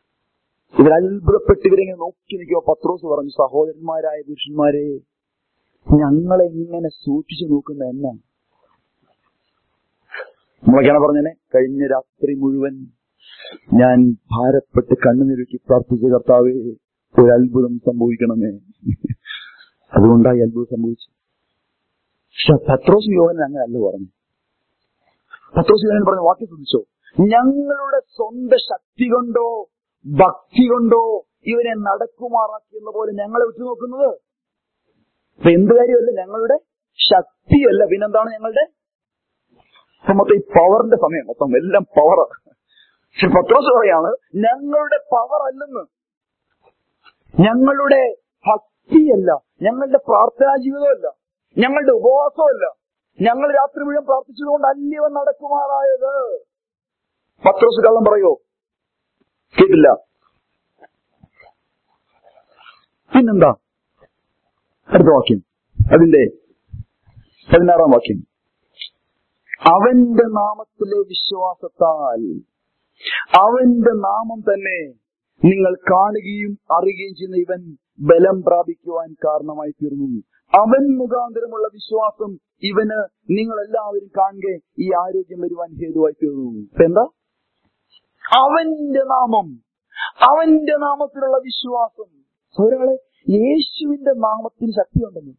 ഇവർ അത്ഭുതപ്പെട്ട് ഇവരെങ്ങനെ നോക്കി നിൽക്കുമ്പോ പത്രോസ് പറഞ്ഞു സഹോദരന്മാരായ പുരുഷന്മാരെ ഞങ്ങളെ ഇങ്ങനെ സൂക്ഷിച്ചു നോക്കുന്ന എന്നാ നമ്മളൊക്കെയാണ് പറഞ്ഞനെ കഴിഞ്ഞ രാത്രി മുഴുവൻ ഞാൻ ഭാരപ്പെട്ട് കണ്ണുനിരുക്കി പ്രാർത്ഥിച്ച കർത്താവേ ഒരു അത്ഭുതം സംഭവിക്കണമേ അതുകൊണ്ടായി അത്ഭുതം സംഭവിച്ചു പക്ഷെ പത്രോസ് യോഹനൻ അങ്ങനെയല്ല പറഞ്ഞു പത്രോസ് യോഹനൻ പറഞ്ഞ വാക്യം ശ്രദ്ധിച്ചോ ഞങ്ങളുടെ സ്വന്തം ശക്തി കൊണ്ടോ ഭക്തി കൊണ്ടോ ഇവനെ നടക്കുമാറാക്കിയെന്ന പോലെ ഞങ്ങളെ ഉറ്റുനോക്കുന്നത് അപ്പൊ എന്ത് കാര്യമല്ല ഞങ്ങളുടെ ശക്തിയല്ല പിന്നെന്താണ് ഞങ്ങളുടെ ഇപ്പൊ മൊത്തം ഈ പവറിന്റെ സമയം മൊത്തം എല്ലാം പവർ പക്ഷെ പത്രോസ് പറയാണ് ഞങ്ങളുടെ പവർ അല്ലെന്ന് ഞങ്ങളുടെ ഭക്തിയല്ല ഞങ്ങളുടെ പ്രാർത്ഥനാ ജീവിതമല്ല ഞങ്ങളുടെ ഉപവാസമല്ല ഞങ്ങൾ രാത്രി മുഴുവൻ പ്രാർത്ഥിച്ചതുകൊണ്ട് അല്ലവൻ നടക്കുമാറായത് പത്രോസ് കള്ളം പറയോ കേട്ടില്ല പിന്നെന്താ അടുത്ത വാക്യം അതിന്റെ പതിനാറാം വാക്യം അവന്റെ നാമത്തിലെ വിശ്വാസത്താൽ അവന്റെ നാമം തന്നെ നിങ്ങൾ കാണുകയും അറിയുകയും ചെയ്യുന്ന ഇവൻ ബലം പ്രാപിക്കുവാൻ കാരണമായി തീർന്നു അവൻ മുഖാന്തരമുള്ള വിശ്വാസം ഇവന് നിങ്ങൾ എല്ലാവരും കാണുക ഈ ആരോഗ്യം വരുവാൻ ഹേതുവായി തീർന്നു ഇപ്പൊ എന്താ അവന്റെ നാമം അവന്റെ നാമത്തിലുള്ള വിശ്വാസം സൗരങ്ങളെ യേശുവിന്റെ നാമത്തിന് ശക്തിയുണ്ടെന്ന്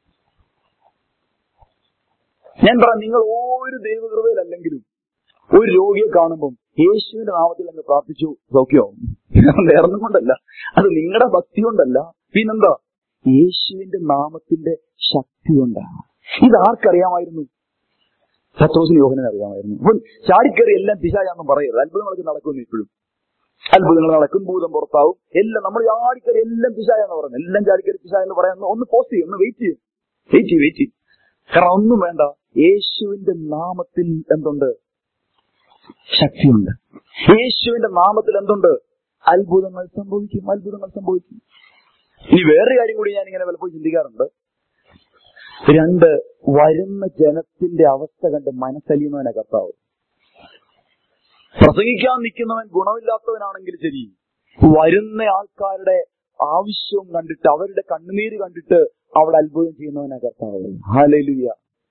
ഞാൻ പറയാം നിങ്ങൾ ഒരു ദൈവകൃപയിലല്ലെങ്കിലും ഒരു രോഗിയെ കാണുമ്പം യേശുവിന്റെ നാമത്തിൽ അങ്ങ് പ്രാർത്ഥിച്ചു സൗഖ്യമാവും വേറൊന്നും കൊണ്ടല്ല അത് നിങ്ങളുടെ ഭക്തി കൊണ്ടല്ല പിന്നെന്താ യേശുവിന്റെ നാമത്തിന്റെ ശക്തി കൊണ്ടാണ് ഇത് ആർക്കറിയാമായിരുന്നു പത്രോസിന് യോഹനന് അറിയാമായിരുന്നു അപ്പം ചാടിക്കറി എല്ലാം പിശാചാന്നും പറയരുത് അത്ഭുതങ്ങളൊക്കെ നടക്കുന്നു ഇപ്പോഴും അത്ഭുതങ്ങൾ നടക്കും ഭൂതം പുറത്താവും എല്ലാം നമ്മൾ ചാടിക്കറി എല്ലാം പിശാചെന്ന് പറയുന്നത് എല്ലാം ചാടിക്കറി പിശാ എന്ന് പറയാൻ ഒന്ന് പോസ്റ്റ് ചെയ്യും ഒന്ന് വെയിറ്റ് ചെയ്യും വെയിറ്റ് ചെയ്യും വെയിറ്റ് ചെയ്യും കാരണം ഒന്നും വേണ്ട യേശുവിന്റെ നാമത്തിൽ എന്തുണ്ട് ശക്തിയുണ്ട് യേശുവിന്റെ നാമത്തിൽ എന്തുണ്ട് അത്ഭുതങ്ങൾ സംഭവിക്കും അത്ഭുതങ്ങൾ സംഭവിക്കും ഇനി വേറെ കാര്യം കൂടി ഞാൻ ഇങ്ങനെ പലപ്പോഴും ചിന്തിക്കാറുണ്ട് രണ്ട് വരുന്ന ജനത്തിന്റെ അവസ്ഥ കണ്ട് മനസ്സലിയുന്നവനെ കർത്താവ് പ്രസംഗിക്കാൻ നിൽക്കുന്നവൻ ഗുണമില്ലാത്തവനാണെങ്കിൽ ശരി വരുന്ന ആൾക്കാരുടെ ആവശ്യവും കണ്ടിട്ട് അവരുടെ കണ്ണുനീര് കണ്ടിട്ട് അവിടെ അത്ഭുതം ചെയ്യുന്നവനാ കർത്താവ് ഹാലലുയ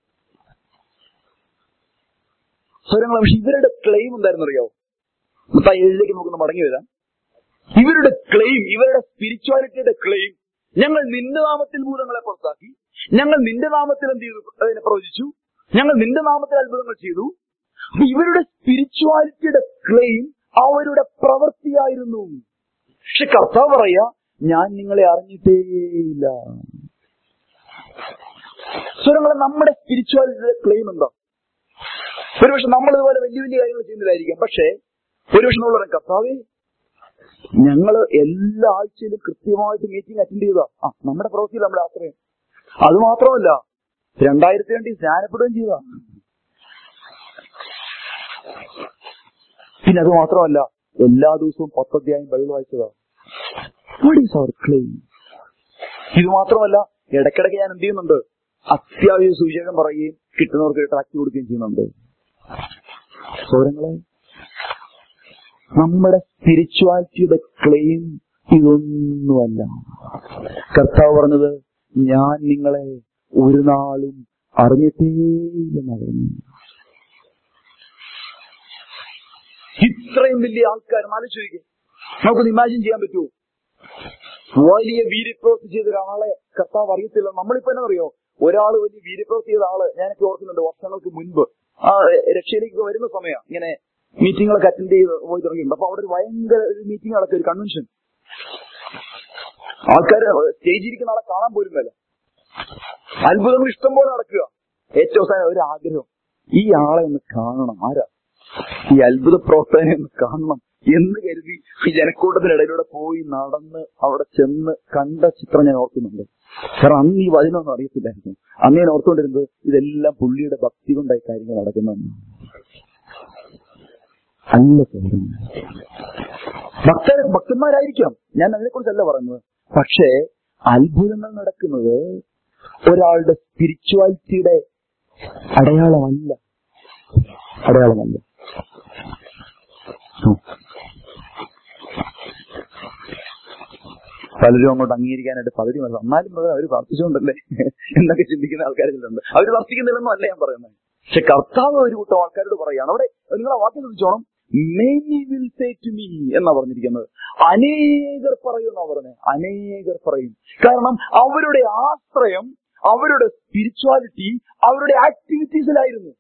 സ്വരങ്ങൾ പക്ഷെ ഇവരുടെ ക്ലെയിം എന്തായിരുന്നു അറിയോ മൊത്തം ഏഴിലേക്ക് നമുക്ക് മടങ്ങി വരാം ഇവരുടെ ക്ലെയിം ഇവരുടെ സ്പിരിച്വാലിറ്റിയുടെ ക്ലെയിം ഞങ്ങൾ നിന്റെ നാമത്തിൽ ഭൂതങ്ങളെ പുറത്താക്കി ഞങ്ങൾ നിന്റെ നാമത്തിൽ എന്ത് ചെയ്തു അതിനെ പ്രവചിച്ചു ഞങ്ങൾ നിന്റെ നാമത്തിൽ അത്ഭുതങ്ങൾ ചെയ്തു അപ്പൊ ഇവരുടെ സ്പിരിച്വാലിറ്റിയുടെ ക്ലെയിം അവരുടെ പ്രവൃത്തിയായിരുന്നു പക്ഷെ കർത്താവ് പറയാ ഞാൻ നിങ്ങളെ അറിഞ്ഞിട്ടേയില്ല സ്വരങ്ങളെ നമ്മുടെ സ്പിരിച്വാലിറ്റിയുടെ ക്ലെയിം എന്താ ഒരുപക്ഷെ നമ്മൾ ഇതുപോലെ വലിയ വലിയ കാര്യങ്ങൾ ചെയ്യുന്നില്ലായിരിക്കാം പക്ഷേ ഒരുപക്ഷെ നമ്മൾ പറയാം കർത്താവേ ഞങ്ങള് എല്ലാ ആഴ്ചയിലും കൃത്യമായിട്ട് മീറ്റിംഗ് അറ്റൻഡ് ചെയ്താ ആ നമ്മുടെ പ്രവൃത്തിയിൽ നമ്മുടെ ആശ്രയം അത് മാത്രമല്ല രണ്ടായിരത്തി രണ്ടിൽ സ്നാനപ്പെടുകയും ചെയ്താ പിന്നെ അത് മാത്രമല്ല എല്ലാ ദിവസവും പത്തധ്യായം ബൈബിൾ വായിച്ചതാ വാട്ട് ഈസ് അവർ ക്ലെയിം ഇത് മാത്രമല്ല ഇടയ്ക്കിടയ്ക്ക് ഞാൻ എന്ത് ചെയ്യുന്നുണ്ട് അത്യാവശ്യ സൂചകം പറയുകയും കിട്ടുന്നവർക്ക് ട്രാക്ട് കൊടുക്കുകയും ചെയ്യുന്നുണ്ട് സൗരങ്ങളെ നമ്മുടെ സ്പിരിച്വാലിറ്റിയുടെ ക്ലെയിം ഇതൊന്നുമല്ല കർത്താവ് പറഞ്ഞത് ഞാൻ നിങ്ങളെ ഒരു നാളും അറിഞ്ഞിട്ടേയില്ലെന്ന് പറഞ്ഞു ഇത്രയും വലിയ ആൾക്കാർ ആലോചിക്കുക നമുക്കൊന്ന് ഇമാജിൻ ചെയ്യാൻ പറ്റുമോ വലിയ വീര്യപ്രവൃത്തി ചെയ്ത ഒരാളെ കർത്താവ് അറിയത്തില്ല നമ്മളിപ്പോ എന്നാ അറിയോ ഒരാൾ വലിയ വീര്യപ്രവൃത്തി ചെയ്ത ആള് ഞാനൊക്കെ ഓർക്കുന്നുണ്ട് വർഷങ്ങൾക്ക് മുൻപ് ആ രക്ഷയിലേക്ക് വരുന്ന സമയം ഇങ്ങനെ മീറ്റിങ്ങുകളൊക്കെ അറ്റൻഡ് ചെയ്ത് പോയി തുടങ്ങിയിട്ടുണ്ട് അപ്പൊ അവിടെ ഒരു ഭയങ്കര ഒരു മീറ്റിംഗ് നടക്കുക ഒരു കൺവെൻഷൻ ആൾക്കാർ സ്റ്റേജിലിരിക്കുന്ന ആളെ കാണാൻ പോലും വേല അത്ഭുതങ്ങൾ ഇഷ്ടം പോലെ നടക്കുക ഏറ്റവും അവസാനം ഒരു ആഗ്രഹം ഈ ആളെ ഒന്ന് കാണണം ആരാ ഈ അത്ഭുത പ്രവർത്തകനെ ഒന്ന് കാണണം എന്ന് കരുതി ഈ ജനക്കൂട്ടത്തിനിടയിലൂടെ പോയി നടന്ന് അവിടെ ചെന്ന് കണ്ട ചിത്രം ഞാൻ ഓർക്കുന്നുണ്ട് കാരണം അന്ന് ഈ വചനമൊന്നും അറിയത്തില്ലായിരുന്നു അന്ന് ഞാൻ ഓർത്തുകൊണ്ടിരുന്നത് ഇതെല്ലാം പുള്ളിയുടെ ഭക്തി കൊണ്ടായി കാര്യങ്ങൾ നടക്കുന്നതെന്ന് അല്ല സഹോദരൻ ഭക്തർ ഭക്തന്മാരായിരിക്കാം ഞാൻ അതിനെക്കുറിച്ചല്ല പറയുന്നത് പക്ഷേ അത്ഭുതങ്ങൾ നടക്കുന്നത് ഒരാളുടെ സ്പിരിച്വാലിറ്റിയുടെ അടയാളമല്ല അടയാളമല്ല പലരും അങ്ങോട്ട് അംഗീകരിക്കാനായിട്ട് പകുതി മനസ്സ് എന്നാലും അവർ പ്രാർത്ഥിച്ചുകൊണ്ടല്ലേ എന്നൊക്കെ ചിന്തിക്കുന്ന ആൾക്കാരിലുണ്ട് അവർ പ്രാർത്ഥിക്കുന്നില്ലെന്നും അല്ല ഞാൻ പറയുന്നത് പക്ഷെ കർത്താവ് ഒരു കൂട്ടം ആൾക്കാരോട് പറയാണ് അവിടെ നിങ്ങൾ ആ വാക്യം ശ്രദ്ധിച്ചോണം many will say to me എന്നാ പറഞ്ഞിരിക്കുന്നത് അനേകർ പറയും എന്നാ പറഞ്ഞത് അനേകർ പറയും കാരണം അവരുടെ ആശ്രയം അവരുടെ സ്പിരിച്വാലിറ്റി അവരുടെ ആക്ടിവിറ്റീസിലായിരുന്നു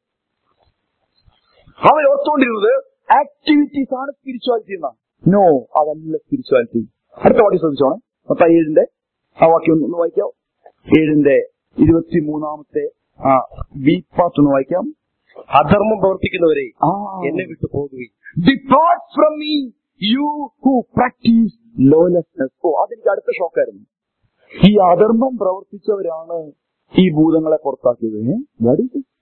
അവർ ഓർത്തുകൊണ്ടിരുന്നത് ആക്ടിവിറ്റീസ് ആണ് സ്പിരിച്വാലിറ്റി എന്നാ നോ അതല്ല സ്പിരിച്വാലിറ്റി അടുത്ത വാക്യം ശ്രദ്ധിച്ചോണേ മൊത്തം ഏഴിന്റെ ആ വാക്യം ഒന്ന് ഒന്ന് വായിക്കാം ഏഴിന്റെ ഇരുപത്തി മൂന്നാമത്തെ ആ ബി പാർട്ട് ഒന്ന് വായിക്കാം അധർമ്മം പ്രവർത്തിക്കുന്നവരെ ആ എന്നെ വിട്ടു പോകുകയും depart from me you who practice lawlessness ഓ അതെനിക്ക് അടുത്ത ഷോക്കായിരുന്നു ഈ അധർമ്മം പ്രവർത്തിച്ചവരാണ് ഈ ഭൂതങ്ങളെ പുറത്താക്കിയത് ഏ? What is it?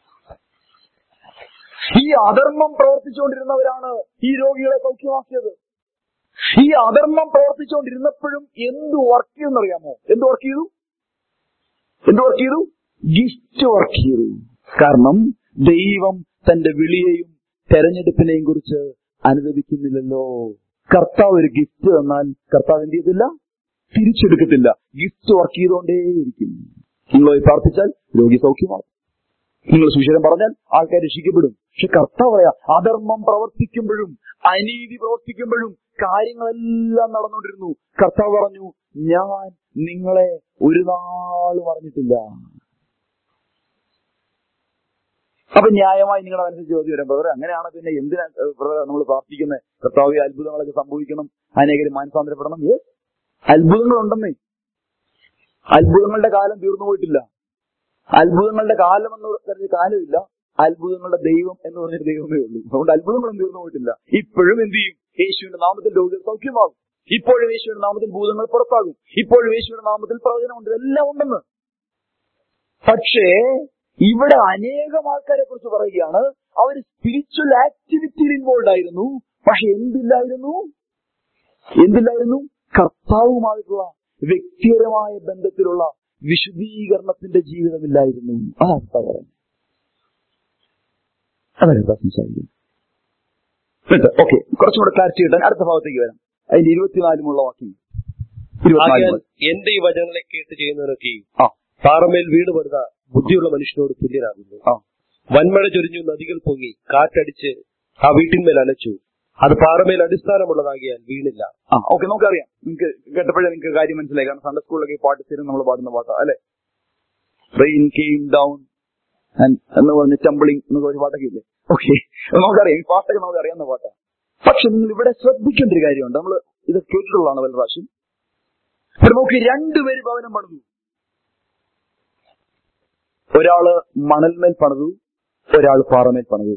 ഈ അധർമ്മം പ്രവർത്തിച്ചുകൊണ്ടിരുന്നവരാണ് ഈ രോഗികളെ സൗഖ്യമാക്കിയത് ഈ അധർമ്മം പ്രവർത്തിച്ചുകൊണ്ടിരുന്നപ്പോഴും എന്ത് വർക്ക് ചെയ്യുന്നറിയാമോ എന്ത് വർക്ക് ചെയ്തു എന്ത് വർക്ക് ചെയ്തു ഗിഫ്റ്റ് വർക്ക് ചെയ്തു കാരണം ദൈവം തന്റെ വിളിയെയും തെരഞ്ഞെടുപ്പിനെയും കുറിച്ച് അനുദപിക്കുന്നില്ലല്ലോ കർത്താവ് ഒരു ഗിഫ്റ്റ് തന്നാൽ കർത്താവ് എന്ത് ചെയ്തില്ല തിരിച്ചെടുക്കത്തില്ല ഗിഫ്റ്റ് വർക്ക് ചെയ്തുകൊണ്ടേയിരിക്കും നിങ്ങൾ പോയി പ്രാർത്ഥിച്ചാൽ രോഗി സൗഖ്യമാകും നിങ്ങൾ സുശീലം പറഞ്ഞാൽ ആൾക്കാർ രക്ഷിക്കപ്പെടും പക്ഷെ കർത്താവ് പറയാ അധർമ്മം പ്രവർത്തിക്കുമ്പോഴും അനീതി പ്രവർത്തിക്കുമ്പോഴും കാര്യങ്ങളെല്ലാം നടന്നുകൊണ്ടിരുന്നു കർത്താവ് പറഞ്ഞു ഞാൻ നിങ്ങളെ ഒരു നാളും അറിഞ്ഞിട്ടില്ല അപ്പൊ ന്യായമായി നിങ്ങളുടെ മനസ്സിൽ ചോദ്യം വരാം ബ്രദറെ അങ്ങനെയാണ് പിന്നെ എന്തിനാ ബ്രദറെ നമ്മൾ പ്രാർത്ഥിക്കുന്നത് കർത്താവ് അത്ഭുതങ്ങളൊക്കെ സംഭവിക്കണം അനേകര് മാനസാന്തരപ്പെടണം ഏ അത്ഭുതങ്ങളുണ്ടെന്നേ അത്ഭുതങ്ങളുടെ കാലം തീർന്നു പോയിട്ടില്ല അത്ഭുതങ്ങളുടെ കാലം എന്ന് പറഞ്ഞ കാലമില്ല അത്ഭുതങ്ങളുടെ ദൈവം എന്ന് പറഞ്ഞൊരു ദൈവമേ ഉള്ളൂ അതുകൊണ്ട് അത്ഭുതങ്ങളൊന്നും തീർന്നു പോയിട്ടില്ല ഇപ്പോഴും എന്ത് ചെയ്യും യേശുവിന്റെ നാമത്തിൽ രോഗികൾ സൗഖ്യമാകും ഇപ്പോഴും യേശുവിന്റെ നാമത്തിൽ ഭൂതങ്ങൾ പുറത്താകും ഇപ്പോഴും യേശുവിന്റെ നാമത്തിൽ പ്രവചനമുണ്ട് ഇതെല്ലാം ഉണ്ടെന്ന് പക്ഷേ ഇവിടെ അനേകം ആൾക്കാരെ കുറിച്ച് പറയുകയാണ് അവർ സ്പിരിച്വൽ ആക്ടിവിറ്റിയിൽ ഇൻവോൾവ് ആയിരുന്നു പക്ഷെ എന്തില്ലായിരുന്നു എന്തില്ലായിരുന്നു കർത്താവുമായിട്ടുള്ള വ്യക്തിപരമായ ബന്ധത്തിലുള്ള വിശുദ്ധീകരണത്തിന്റെ ജീവിതമില്ലായിരുന്നു അതാണ് കർത്താവ് പറയുന്നത് അതാണ് എന്താ സംസാരിക്കുന്നത് ഓക്കെ കുറച്ചും കൂടെ ക്ലാരിറ്റി കിട്ടാൻ അടുത്ത ഭാഗത്തേക്ക് വരാം അതിന്റെ ഇരുപത്തിനാലുമുള്ള വാക്യം ഇരുപത്തിനാല് ആകയാൽ മുതൽ. എന്റെ ഈ വചനങ്ങളെ കേട്ട് ചെയ്യുന്നവരൊക്കെയും ആ പാറമേൽ വീട് പടുത ബുദ്ധിയുള്ള മനുഷ്യനോട് തുല്യരാകുന്നു ആ വൻമഴ ചൊരിഞ്ഞു നദികൾ പൊങ്ങി കാറ്റടിച്ച് ആ വീട്ടിന്മേൽ അലച്ചു അത് പാറമേൽ അടിസ്ഥാനമുള്ളതാകിയാൽ വീണില്ല ആ ഓക്കെ നമുക്കറിയാം നിങ്ങൾക്ക് കേട്ടപ്പോഴേ നിങ്ങൾക്ക് കാര്യം മനസ്സിലായി കാരണം സൺഡേ സ്കൂളിലൊക്കെ ഈ പാട്ട് സ്ഥിരം നമ്മൾ പാടുന്ന പാട്ടാ അല്ലെ റെയിൻ കെയിം ഡൗൺ എന്ന് പറഞ്ഞ് ടംബിളിംഗ് എന്നൊക്കെ ഒരു പാട്ടൊക്കെ ഇല്ലേ ഓക്കെ നമുക്കറിയാം ഈ പാട്ടൊക്കെ നമുക്ക് അറിയാവുന്ന പാട്ടാ പക്ഷെ നിങ്ങൾ ഇവിടെ ശ്രദ്ധിക്കേണ്ട ഒരു കാര്യമുണ്ട് നമ്മൾ ഇത് കേട്ടിട്ടുള്ളതാണ് പല പ്രാവശ്യം ഇവിടെ നോക്കി രണ്ടുപേര് ഭവനം പണിതു ഒരാള് മണൽമേൽ പണിതു ഒരാൾ പാറമേൽ പണിതു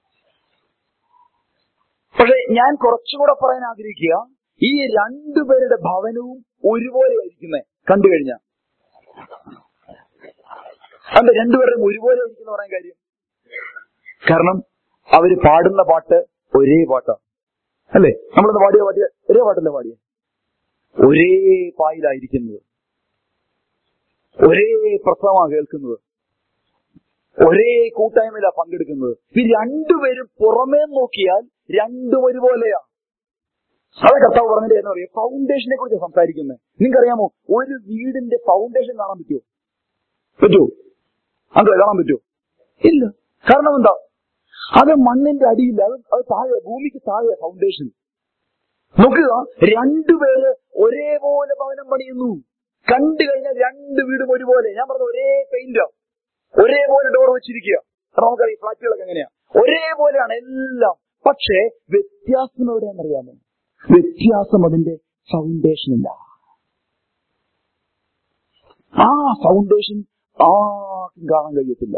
പക്ഷെ ഞാൻ കുറച്ചുകൂടെ പറയാൻ ആഗ്രഹിക്കുക ഈ രണ്ടുപേരുടെ ഭവനവും ഒരുപോലെ ആയിരിക്കുന്നേ കണ്ടു കഴിഞ്ഞ അല്ല രണ്ടുപേരുടെയും ഒരുപോലെ ആയിരിക്കുന്ന പറയാൻ കാര്യം കാരണം അവര് പാടുന്ന പാട്ട് ഒരേ പാട്ടാണ് അല്ലേ നമ്മളൊന്ന് പാടിയ പാടിയ ഒരേ പാട്ടല്ലേ പാടിയ ഒരേ പായിലായിരിക്കുന്നത് ഒരേ പ്രസവമാണ് കേൾക്കുന്നത് ഒരേ കൂട്ടായ്മയിലാണ് പങ്കെടുക്കുന്നത് ഈ രണ്ടുപേരും പുറമേ നോക്കിയാൽ രണ്ടും ഒരുപോലെയാ അതെ കർത്താവ് പറഞ്ഞിട്ട് എന്താ പറയുക ഫൗണ്ടേഷനെ കുറിച്ച് സംസാരിക്കുന്നത് നിങ്ങൾക്കറിയാമോ ഒരു വീടിന്റെ ഫൗണ്ടേഷൻ കാണാൻ പറ്റുമോ പറ്റുമോ അത് കാണാൻ പറ്റുമോ ഇല്ല കാരണം എന്താ അത് മണ്ണിന്റെ അടിയില്ല അത് അത് താഴെ ഭൂമിക്ക് താഴെ ഫൗണ്ടേഷൻ നോക്കുക രണ്ടുപേര് ഒരേപോലെ ഭവനം പണിയുന്നു കണ്ടു കഴിഞ്ഞാൽ രണ്ട് വീടും ഒരുപോലെ ഞാൻ പറഞ്ഞ ഒരേ പെയിന്റാ ഒരേപോലെ ഡോർ വെച്ചിരിക്കുക കാരണം നമുക്കറിയാം ഫ്ലാറ്റുകളൊക്കെ എങ്ങനെയാ ഒരേപോലെയാണ് എല്ലാം പക്ഷേ വ്യത്യാസം എവിടെയാണെന്നറിയാമോ വ്യത്യാസം അതിന്റെ ഫൗണ്ടേഷനില്ല ആ ഫൗണ്ടേഷൻ ആർക്കും കാണാൻ കഴിയത്തില്ല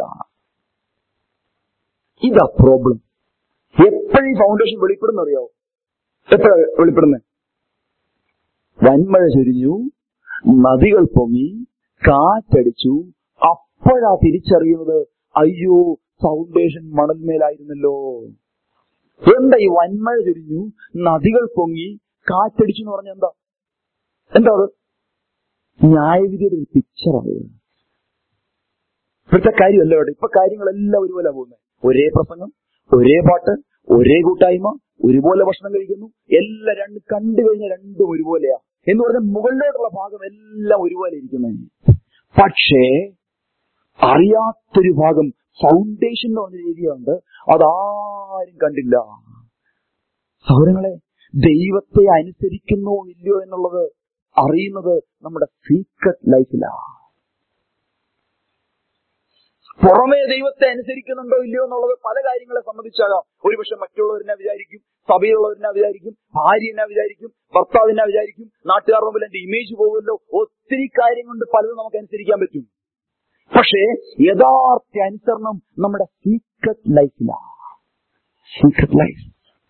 ഇതാ പ്രോബ്ലം എപ്പോഴും ഫൗണ്ടേഷൻ വെളിപ്പെടുന്ന അറിയാവോ എപ്പോഴാ വെളിപ്പെടുന്നത് വൻമഴ ചൊരിഞ്ഞു നദികൾ പൊങ്ങി കാറ്റടിച്ചു അപ്പോഴാ തിരിച്ചറിയുന്നത് അയ്യോ ഫൗണ്ടേഷൻ മണൽമേലായിരുന്നല്ലോ എന്താ ഈ വൻമഴ ചൊരിഞ്ഞു നദികൾ പൊങ്ങി കാറ്റടിച്ചു എന്ന് പറഞ്ഞ എന്താ എന്താ അത് ന്യായവിധിയുടെ ഒരു പിക്ചറാണ് ഇപ്പോഴത്തെ കാര്യമല്ല ഇവിടെ ഇപ്പൊ കാര്യങ്ങളെല്ലാം ഒരുപോലെ പോകുന്നത് ഒരേ പ്രസംഗം ഒരേ പാട്ട് ഒരേ കൂട്ടായ്മ ഒരുപോലെ ഭക്ഷണം കഴിക്കുന്നു എല്ലാം രണ്ട് കണ്ടു കഴിഞ്ഞാൽ രണ്ടും ഒരുപോലെയാ എന്ന് പറഞ്ഞാൽ മുകളിലോട്ടുള്ള ഭാഗം എല്ലാം ഒരുപോലെ ഇരിക്കുന്നത് പക്ഷേ അറിയാത്തൊരു ഭാഗം ഫൗണ്ടേഷൻ എന്ന് പറഞ്ഞ ഏരിയ ഉണ്ട് അതാരും കണ്ടില്ല സൗരങ്ങളെ ദൈവത്തെ അനുസരിക്കുന്നോ ഇല്ലയോ എന്നുള്ളത് അറിയുന്നത് നമ്മുടെ സീക്രട്ട് ലൈഫിലാണ് പുറമേ ദൈവത്തെ അനുസരിക്കുന്നുണ്ടോ ഇല്ലയോ എന്നുള്ളത് പല കാര്യങ്ങളെ സംബന്ധിച്ചാകാം ഒരുപക്ഷെ മറ്റുള്ളവരെന്നെ വിചാരിക്കും സഭയിലുള്ളവരെന്നെ വിചാരിക്കും ഭാര്യ എന്നെ വിചാരിക്കും ഭർത്താവ് എന്നെ വിചാരിക്കും നാട്ടുകാരുടെ മുമ്പിൽ എന്റെ ഇമേജ് പോകുമല്ലോ ഒത്തിരി കാര്യം കൊണ്ട് പലതും നമുക്ക് അനുസരിക്കാൻ പറ്റും പക്ഷേ യഥാർത്ഥ അനുസരണം നമ്മുടെ സീക്രട്ട് ലൈഫിലാണ് സീക്രട്ട് ലൈഫ്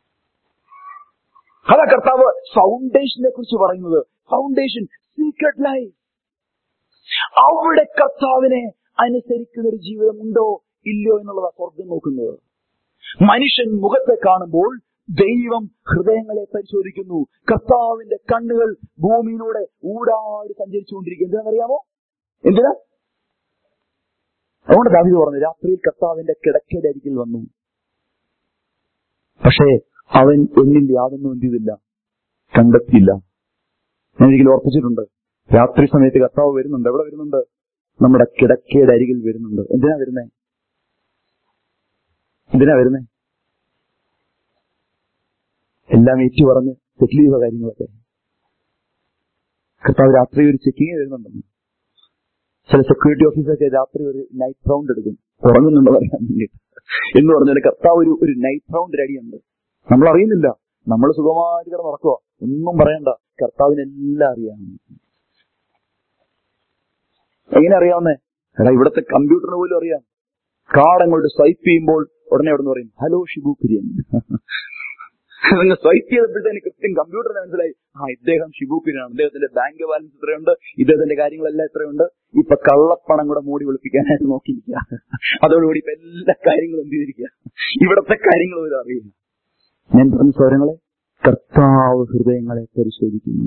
അതാ കർത്താവ് ഫൗണ്ടേഷനെ കുറിച്ച് പറയുന്നത് ഫൗണ്ടേഷൻ സീക്രട്ട് ലൈഫ് അവിടെ കർത്താവിനെ അനുസരിക്കുന്ന ഒരു ജീവിതം ഉണ്ടോ ഇല്ലയോ എന്നുള്ളതാ സ്വർഗം നോക്കുന്നത് മനുഷ്യൻ മുഖത്തെ കാണുമ്പോൾ ദൈവം ഹൃദയങ്ങളെ പരിശോധിക്കുന്നു കർത്താവിന്റെ കണ്ണുകൾ ഭൂമിയിലൂടെ ഊടാടി സഞ്ചരിച്ചുകൊണ്ടിരിക്കും എന്തിനാണെന്നറിയാമോ എന്തിനാ അതുകൊണ്ട് ദാവിദ് പറഞ്ഞു രാത്രിയിൽ കർത്താവിന്റെ കിടക്കയുടെ അരികിൽ വന്നു പക്ഷേ അവൻ എന്നിൽ യാതൊന്നും എന്ത് ചെയ്തില്ല കണ്ടെത്തിയില്ല ഞാൻ ഒരിക്കലും ഓർപ്പിച്ചിട്ടുണ്ട് രാത്രി സമയത്ത് കർത്താവ് വരുന്നുണ്ട് എവിടെ വരുന്നുണ്ട് നമ്മുടെ കിടക്കയുടെ അരികിൽ വരുന്നുണ്ട് എന്തിനാ വരുന്നേ എന്തിനാ വരുന്നേ എല്ലാം ഏറ്റു പറഞ്ഞ് സെറ്റിൽ ചെയ്ത കാര്യങ്ങളൊക്കെ കർത്താവ് രാത്രി ഒരു ചെക്കിങ് വരുന്നുണ്ടെന്ന് ചില സെക്യൂരിറ്റി ഓഫീസറൊക്കെ രാത്രി ഒരു നൈറ്റ് റൗണ്ട് എടുക്കും ഉറങ്ങുന്നുണ്ടോ പറയാൻ വേണ്ടിയിട്ട് എന്ന് പറഞ്ഞാൽ കർത്താവ് ഒരു ഒരു നൈറ്റ് റൗണ്ട് റെഡിയുണ്ട് നമ്മൾ അറിയുന്നില്ല നമ്മൾ സുഖമായിട്ട് കിടന്ന് ഉറക്കുക ഒന്നും പറയണ്ട കർത്താവിനെല്ലാം അറിയാം എങ്ങനെ അറിയാവുന്നേ എടാ ഇവിടുത്തെ കമ്പ്യൂട്ടറിന് പോലും അറിയാം കാർഡ് അങ്ങോട്ട് സ്വൈപ്പ് ചെയ്യുമ്പോൾ ഉടനെ അവിടെ പറയും ഹലോ ഷിബു കുര്യൻ നിങ്ങൾ സ്വൈപ്പ് ചെയ്തപ്പോഴത്തേന് കൃത്യം കമ്പ്യൂട്ടറിന് മനസ്സിലായി ആ ഇദ്ദേഹം ഷിബു കുര്യനാണ് ഇദ്ദേഹത്തിന്റെ ബാങ്ക് ബാലൻസ് ഇത്രയുണ്ട് ഇദ്ദേഹത്തിന്റെ കാര്യങ്ങളെല്ലാം ഇത്രയുണ്ട് ഇപ്പൊ കള്ളപ്പണം കൂടെ മൂടി വെളുപ്പിക്കാനായിട്ട് നോക്കിയിരിക്കുക അതോടുകൂടി ഇപ്പൊ എല്ലാ കാര്യങ്ങളും എന്ത് ചെയ്തിരിക്കുക ഇവിടത്തെ കാര്യങ്ങൾ പോലും അറിയില്ല ഞാൻ പറഞ്ഞ സ്വരങ്ങളെ കർത്താവ് ഹൃദയങ്ങളെ പരിശോധിക്കുന്നു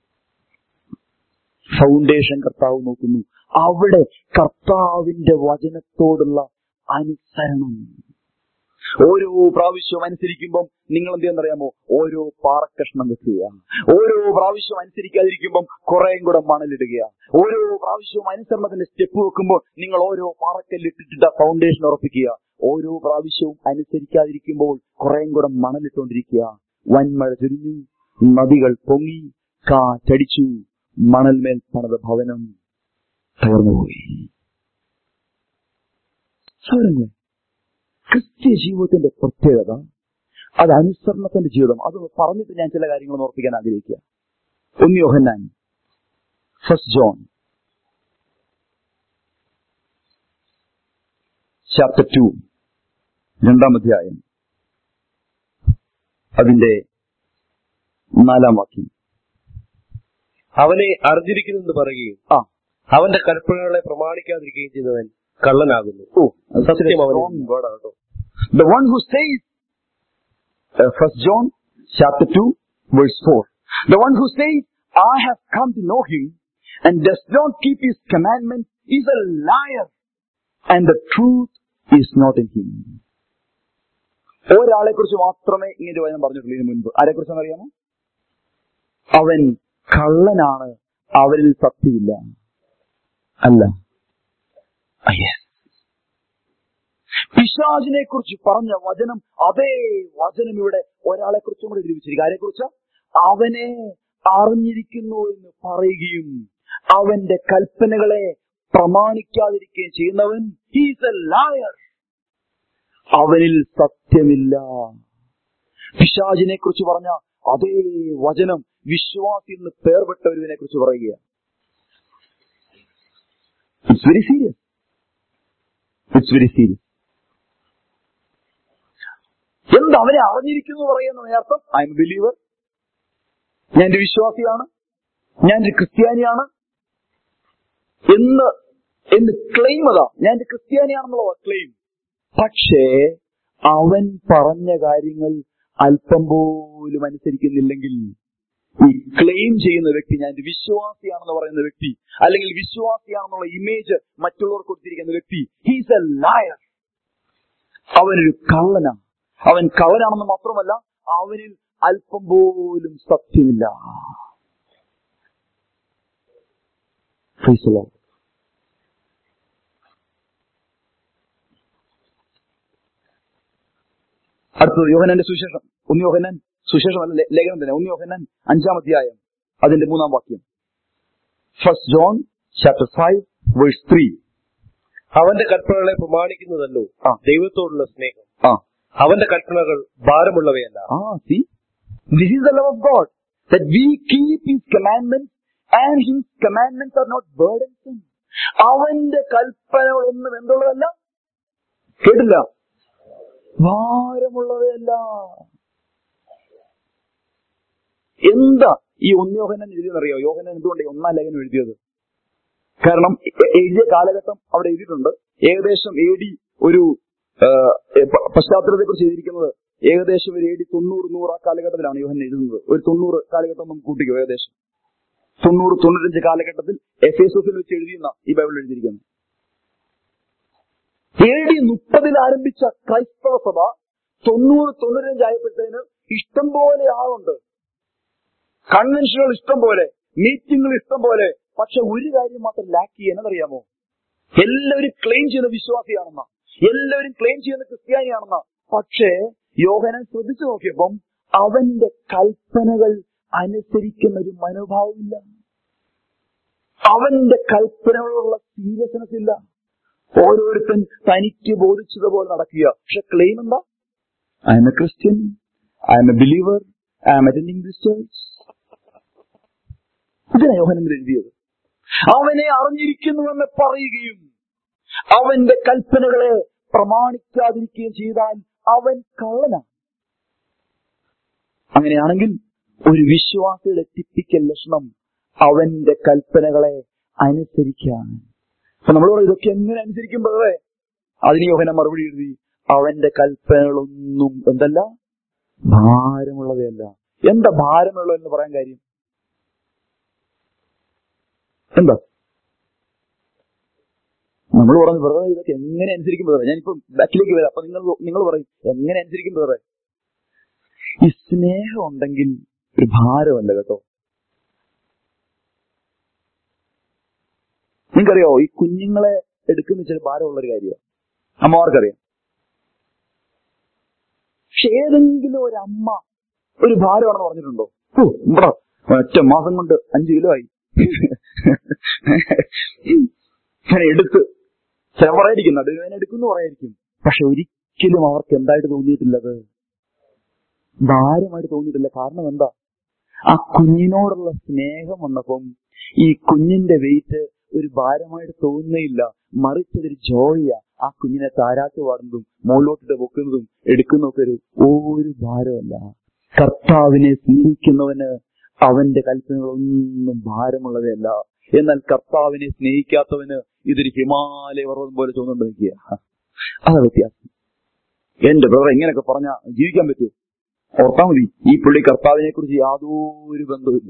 ഫൗണ്ടേഷൻ കർത്താവ് നോക്കുന്നു അവിടെ കർത്താവിന്റെ വചനത്തോടുള്ള അനുസരണം ഓരോ പ്രാവശ്യവും അനുസരിക്കുമ്പം നിങ്ങൾ എന്ത് ചെയ്യുന്നറിയാമോ ഓരോ പാറക്കഷ്ണം വെക്കുക ഓരോ പ്രാവശ്യവും അനുസരിക്കാതിരിക്കുമ്പം കുറേയും കൂടെ മണലിടുക ഓരോ പ്രാവശ്യവും അനുസരണത്തിന്റെ സ്റ്റെപ്പ് വെക്കുമ്പോൾ നിങ്ങൾ ഓരോ പാറക്കല്ലിട്ടിട്ട് ഫൗണ്ടേഷൻ ഉറപ്പിക്കുക ഓരോ പ്രാവശ്യവും അനുസരിക്കാതിരിക്കുമ്പോൾ കുറേയും കൂടെ മണലിട്ടുകൊണ്ടിരിക്കുക വൻമഴ ചുരിഞ്ഞു നദികൾ പൊങ്ങി കാറ്റടിച്ചു മണൽമേൽ പണിത ഭവനം തകർന്നുപോയി സൗരങ്ങളെ ക്രിസ്ത്യ ജീവിതത്തിന്റെ പ്രത്യേകത അത് അനുസരണത്തിന്റെ ജീവിതം അത് പറഞ്ഞിട്ട് ഞാൻ ചില കാര്യങ്ങൾ ഓർപ്പിക്കാൻ ആഗ്രഹിക്കുക ഒന്ന് യോഹന്നാൻ ഫസ്റ്റ് ജോൺ ചാപ്റ്റർ ടു രണ്ടാം അധ്യായം അതിന്റെ നാലാം വാക്യം അവനെ അറിഞ്ഞിരിക്കുന്നെന്ന് പറയുകയും ആ അവന്റെ കൽപ്പനകളെ പ്രമാണിക്കാതിരിക്കുകയും ചെയ്തവൻ കള്ളനാകുന്നു ഓ സത്യം അവനിൽ strong word ആണ് കേട്ടോ The one who says, uh, First John chapter 2 verse 4, the one who says, I have come to know him and does not keep his commandments is a liar and the truth is not in him. ഒരാളെ കുറിച്ച് മാത്രമേ ഇങ്ങനെ വചനം പറഞ്ഞിട്ടുള്ളൂ ഇതിനു മുൻപ് ആരെ കുറിച്ചെന്ന് അറിയാമോ അവൻ കള്ളനാണ് അവരിൽ സത്യമില്ല അല്ല yes. പിശാചിനെ കുറിച്ച് പറഞ്ഞ വചനം അതേ വചനം ഇവിടെ ഒരാളെ കുറിച്ചും കൂടെ ഗ്രഹിച്ചിരിക്കും ആരെ കുറിച്ച് അവനെ അറിഞ്ഞിരിക്കുന്നു എന്ന് പറയുകയും അവന്റെ കൽപ്പനകളെ പ്രമാണിക്കാതിരിക്കുകയും ചെയ്യുന്നവൻ ഹീസ് എ ലായർ അവനിൽ സത്യമില്ല പിശാചിനെ കുറിച്ച് പറഞ്ഞ അതേ വചനം വിശ്വാസി എന്ന് പേർപെട്ട ഒരുവിനെ കുറിച്ച് പറയുക it's very serious it's very serious എന്ത് അവനെ അറിഞ്ഞിരിക്കുന്നു പറയുന്ന അർത്ഥം ഐ എം ബിലീവർ ഞാൻ ഒരു വിശ്വാസിയാണ് ഞാൻ ഒരു ക്രിസ്ത്യാനിയാണ് എന്ന് എന്ന് ക്ലെയിം അതാ ഞാൻ ഒരു ക്രിസ്ത്യാനിയാണെന്നുള്ള ക്ലെയിം പക്ഷേ അവൻ പറഞ്ഞ കാര്യങ്ങൾ അല്പം പോലും അനുസരിക്കുന്നില്ലെങ്കിൽ ഈ ക്ലെയിം ചെയ്യുന്ന വ്യക്തി ഞാൻ ഒരു വിശ്വാസിയാണെന്ന് പറയുന്ന വ്യക്തി അല്ലെങ്കിൽ വിശ്വാസിയാണെന്നുള്ള ഇമേജ് മറ്റുള്ളവർക്ക് കൊടുത്തിരിക്കുന്ന വ്യക്തി ഹീസ് എ ലായർ അവനൊരു കള്ളനാണ് അവൻ കള്ളനാണെന്ന് മാത്രമല്ല അവനിൽ അല്പം പോലും സത്യമില്ല Praise the Lord. അടുത്തത് യോഹനന്റെ സുവിശേഷം ഒന്ന് യോഹനൻ സുവിശേഷമല്ല ലേ- ലേഖനം തന്നെ ഒന്ന് യോഹനൻ അഞ്ചാം അധ്യായം അതിന്റെ മൂന്നാം വാക്യം first John chapter five verse three അവന്റെ കൽപ്പനകളെ പ്രമാണിക്കുന്നതല്ലോ ആ. ദൈവത്തോടുള്ള സ്നേഹം ആ അവന്റെ കൽപ്പനകൾ ഭാരമുള്ളവയല്ല ആ see this is the love of God that we keep his commandment and his commandments are not burdensome അവന്റെ കൽപ്പനകളൊന്നും എന്തുള്ളതല്ല കേട്ടില്ല ഭാരമുള്ളവയല്ല എന്താ ഈ ഒന്ന് യോഹനൻ എഴുതിയെന്നറിയോ യോഹനൻ എന്തുകൊണ്ട് ഈ ഒന്നാം ലേഖനം എഴുതിയത് കാരണം എ- എഴുതിയ കാലഘട്ടം അവിടെ എഴുതിയിട്ടുണ്ട് ഏകദേശം എ ഡി ഒരു ആ, പ- പശ്ചാത്തലത്തെ കുറിച്ച് എഴുതിയിരിക്കുന്നത് ഏകദേശം ഒരു എ ഡി തൊണ്ണൂറ് നൂറ് ആ കാലഘട്ടത്തിലാണ് യോഹൻ എഴുതുന്നത് ഒരു തൊണ്ണൂറ് കാലഘട്ടം നമുക്ക് കൂട്ടിക്കോ ഏകദേശം തൊണ്ണൂറ് തൊണ്ണൂറ്റഞ്ച് കാലഘട്ടത്തിൽ എഫ് എസ് എസിൽ വെച്ച് എഴുതിയെന്ന ഈ ബൈബിൾ എഴുതിയിരിക്കുന്നത് എ ഡി മുപ്പതിൽ ആരംഭിച്ച ക്രൈസ്തവ സഭ തൊണ്ണൂറ് തൊണ്ണൂറ്റഞ്ച് ആയപ്പോഴത്തേന് ഇഷ്ടം പോലെ ആളുണ്ട് കൺവെൻഷനുകൾ ഇഷ്ടം പോലെ മീറ്റിംഗുകൾ ഇഷ്ടം പോലെ പക്ഷെ ഒരു കാര്യം മാത്രം ലാക്ക് ചെയ്യാനറിയാമോ എല്ലാവരും ക്ലെയിം ചെയ്യുന്ന വിശ്വാസിയാണെന്ന എല്ലാവരും ക്ലെയിം ചെയ്യുന്ന ക്രിസ്ത്യാനിയാണെന്ന പക്ഷേ യോഹനൻ ശ്രദ്ധിച്ചു നോക്കിയപ്പം അവന്റെ കൽപ്പനകൾ അനുസരിക്കുന്ന ഒരു മനോഭാവമില്ല അവന്റെ കൽപ്പനകളോടുള്ള സീരിയസ്നെസ് ഇല്ല ഓരോരുത്തൻ തനിക്ക് ബോധിച്ചതുപോലെ നടക്കുക പക്ഷെ ക്ലെയിം എന്താ I am a Christian I am a believer I am attending this church ഇതിനാ യോഹനൻ എഴുതിയത് അവനെ അറിഞ്ഞിരിക്കുന്നുവെന്ന് പറയുകയും അവന്റെ കൽപ്പനകളെ പ്രമാണിക്കാതിരിക്കുകയും ചെയ്താൽ അവൻ കള്ളനാണ് അങ്ങനെയാണെങ്കിൽ ഒരു വിശ്വാസിയുടെ ടിപ്പിക്കൽ ലക്ഷണം അവന്റെ കൽപ്പനകളെ അനുസരിക്കാൻ അപ്പൊ നമ്മൾ പറയും ഇതൊക്കെ എങ്ങനെ അനുസരിക്കുമ്പോഴേ അതിന് യോഹന മറുപടി എഴുതി അവന്റെ കൽപ്പനകളൊന്നും എന്തല്ല ഭാരമുള്ളവയല്ല എന്താ ഭാരമുള്ളതെന്ന് പറയാൻ കാര്യം എന്താ നമ്മൾ പറഞ്ഞു ബ്രദറെ ഇതൊക്കെ എങ്ങനെ അനുസരിക്കും ബ്രദറെ ഞാനിപ്പോ ബാക്കിലേക്ക് വരാം അപ്പൊ നിങ്ങൾ നിങ്ങൾ പറയും എങ്ങനെ അനുസരിക്കും ബ്രദറെ ഈ സ്നേഹം ഉണ്ടെങ്കിൽ ഒരു ഭാരമല്ല കേട്ടോ നിങ്ങൾക്കറിയോ ഈ കുഞ്ഞുങ്ങളെ എടുക്കുന്ന ചില ഭാരമുള്ള ഒരു കാര്യമാണ് അമ്മമാർക്കറിയാം പക്ഷെ ഏതെങ്കിലും ഒരു അമ്മ ഒരു ഭാരമാണെന്ന് പറഞ്ഞിട്ടുണ്ടോ ഓ ഇവിടെ ഒറ്റ മാസം കൊണ്ട് അഞ്ചു കിലോ ആയി ഞാൻ എടുത്ത് ചില പറയായിരിക്കും നടുവേന എടുക്കുന്നു പറയായിരിക്കും പക്ഷെ ഒരിക്കലും അവർക്ക് എന്തായിട്ട് തോന്നിയിട്ടില്ലത് ഭാരമായിട്ട് തോന്നിയിട്ടില്ല കാരണം എന്താ ആ കുഞ്ഞിനോടുള്ള സ്നേഹം വന്നപ്പം ഈ കുഞ്ഞിന്റെ വെയിറ്റ് ഒരു ഭാരമായിട്ട് തോന്നുന്നില്ല മറിച്ച് അതൊരു ജോയിയാ ആ കുഞ്ഞിനെ താരാട്ട് പാടുന്നതും മുകളിലോട്ടിട്ട് പൊക്കുന്നതും എടുക്കുന്നതൊക്കെ ഒരു ഒരു ഭാരമല്ല കർത്താവിനെ സ്നേഹിക്കുന്നവന് അവന്റെ കൽപ്പനകളൊന്നും ഭാരമുള്ളവയല്ല എന്നാൽ കർത്താവിനെ സ്നേഹിക്കാത്തവന് ഇതൊരു ഹിമാലയ പർവ്വതം പോലെ തോന്നുകൊണ്ട് നിൽക്കുക അതാ വ്യത്യാസം എന്റെ ബ്രദർ എങ്ങനെയൊക്കെ പറഞ്ഞ ജീവിക്കാൻ പറ്റൂ ഓർത്താ മതി ഈ പുള്ളി കർത്താവിനെ കുറിച്ച് യാതൊരു ബന്ധവുമില്ല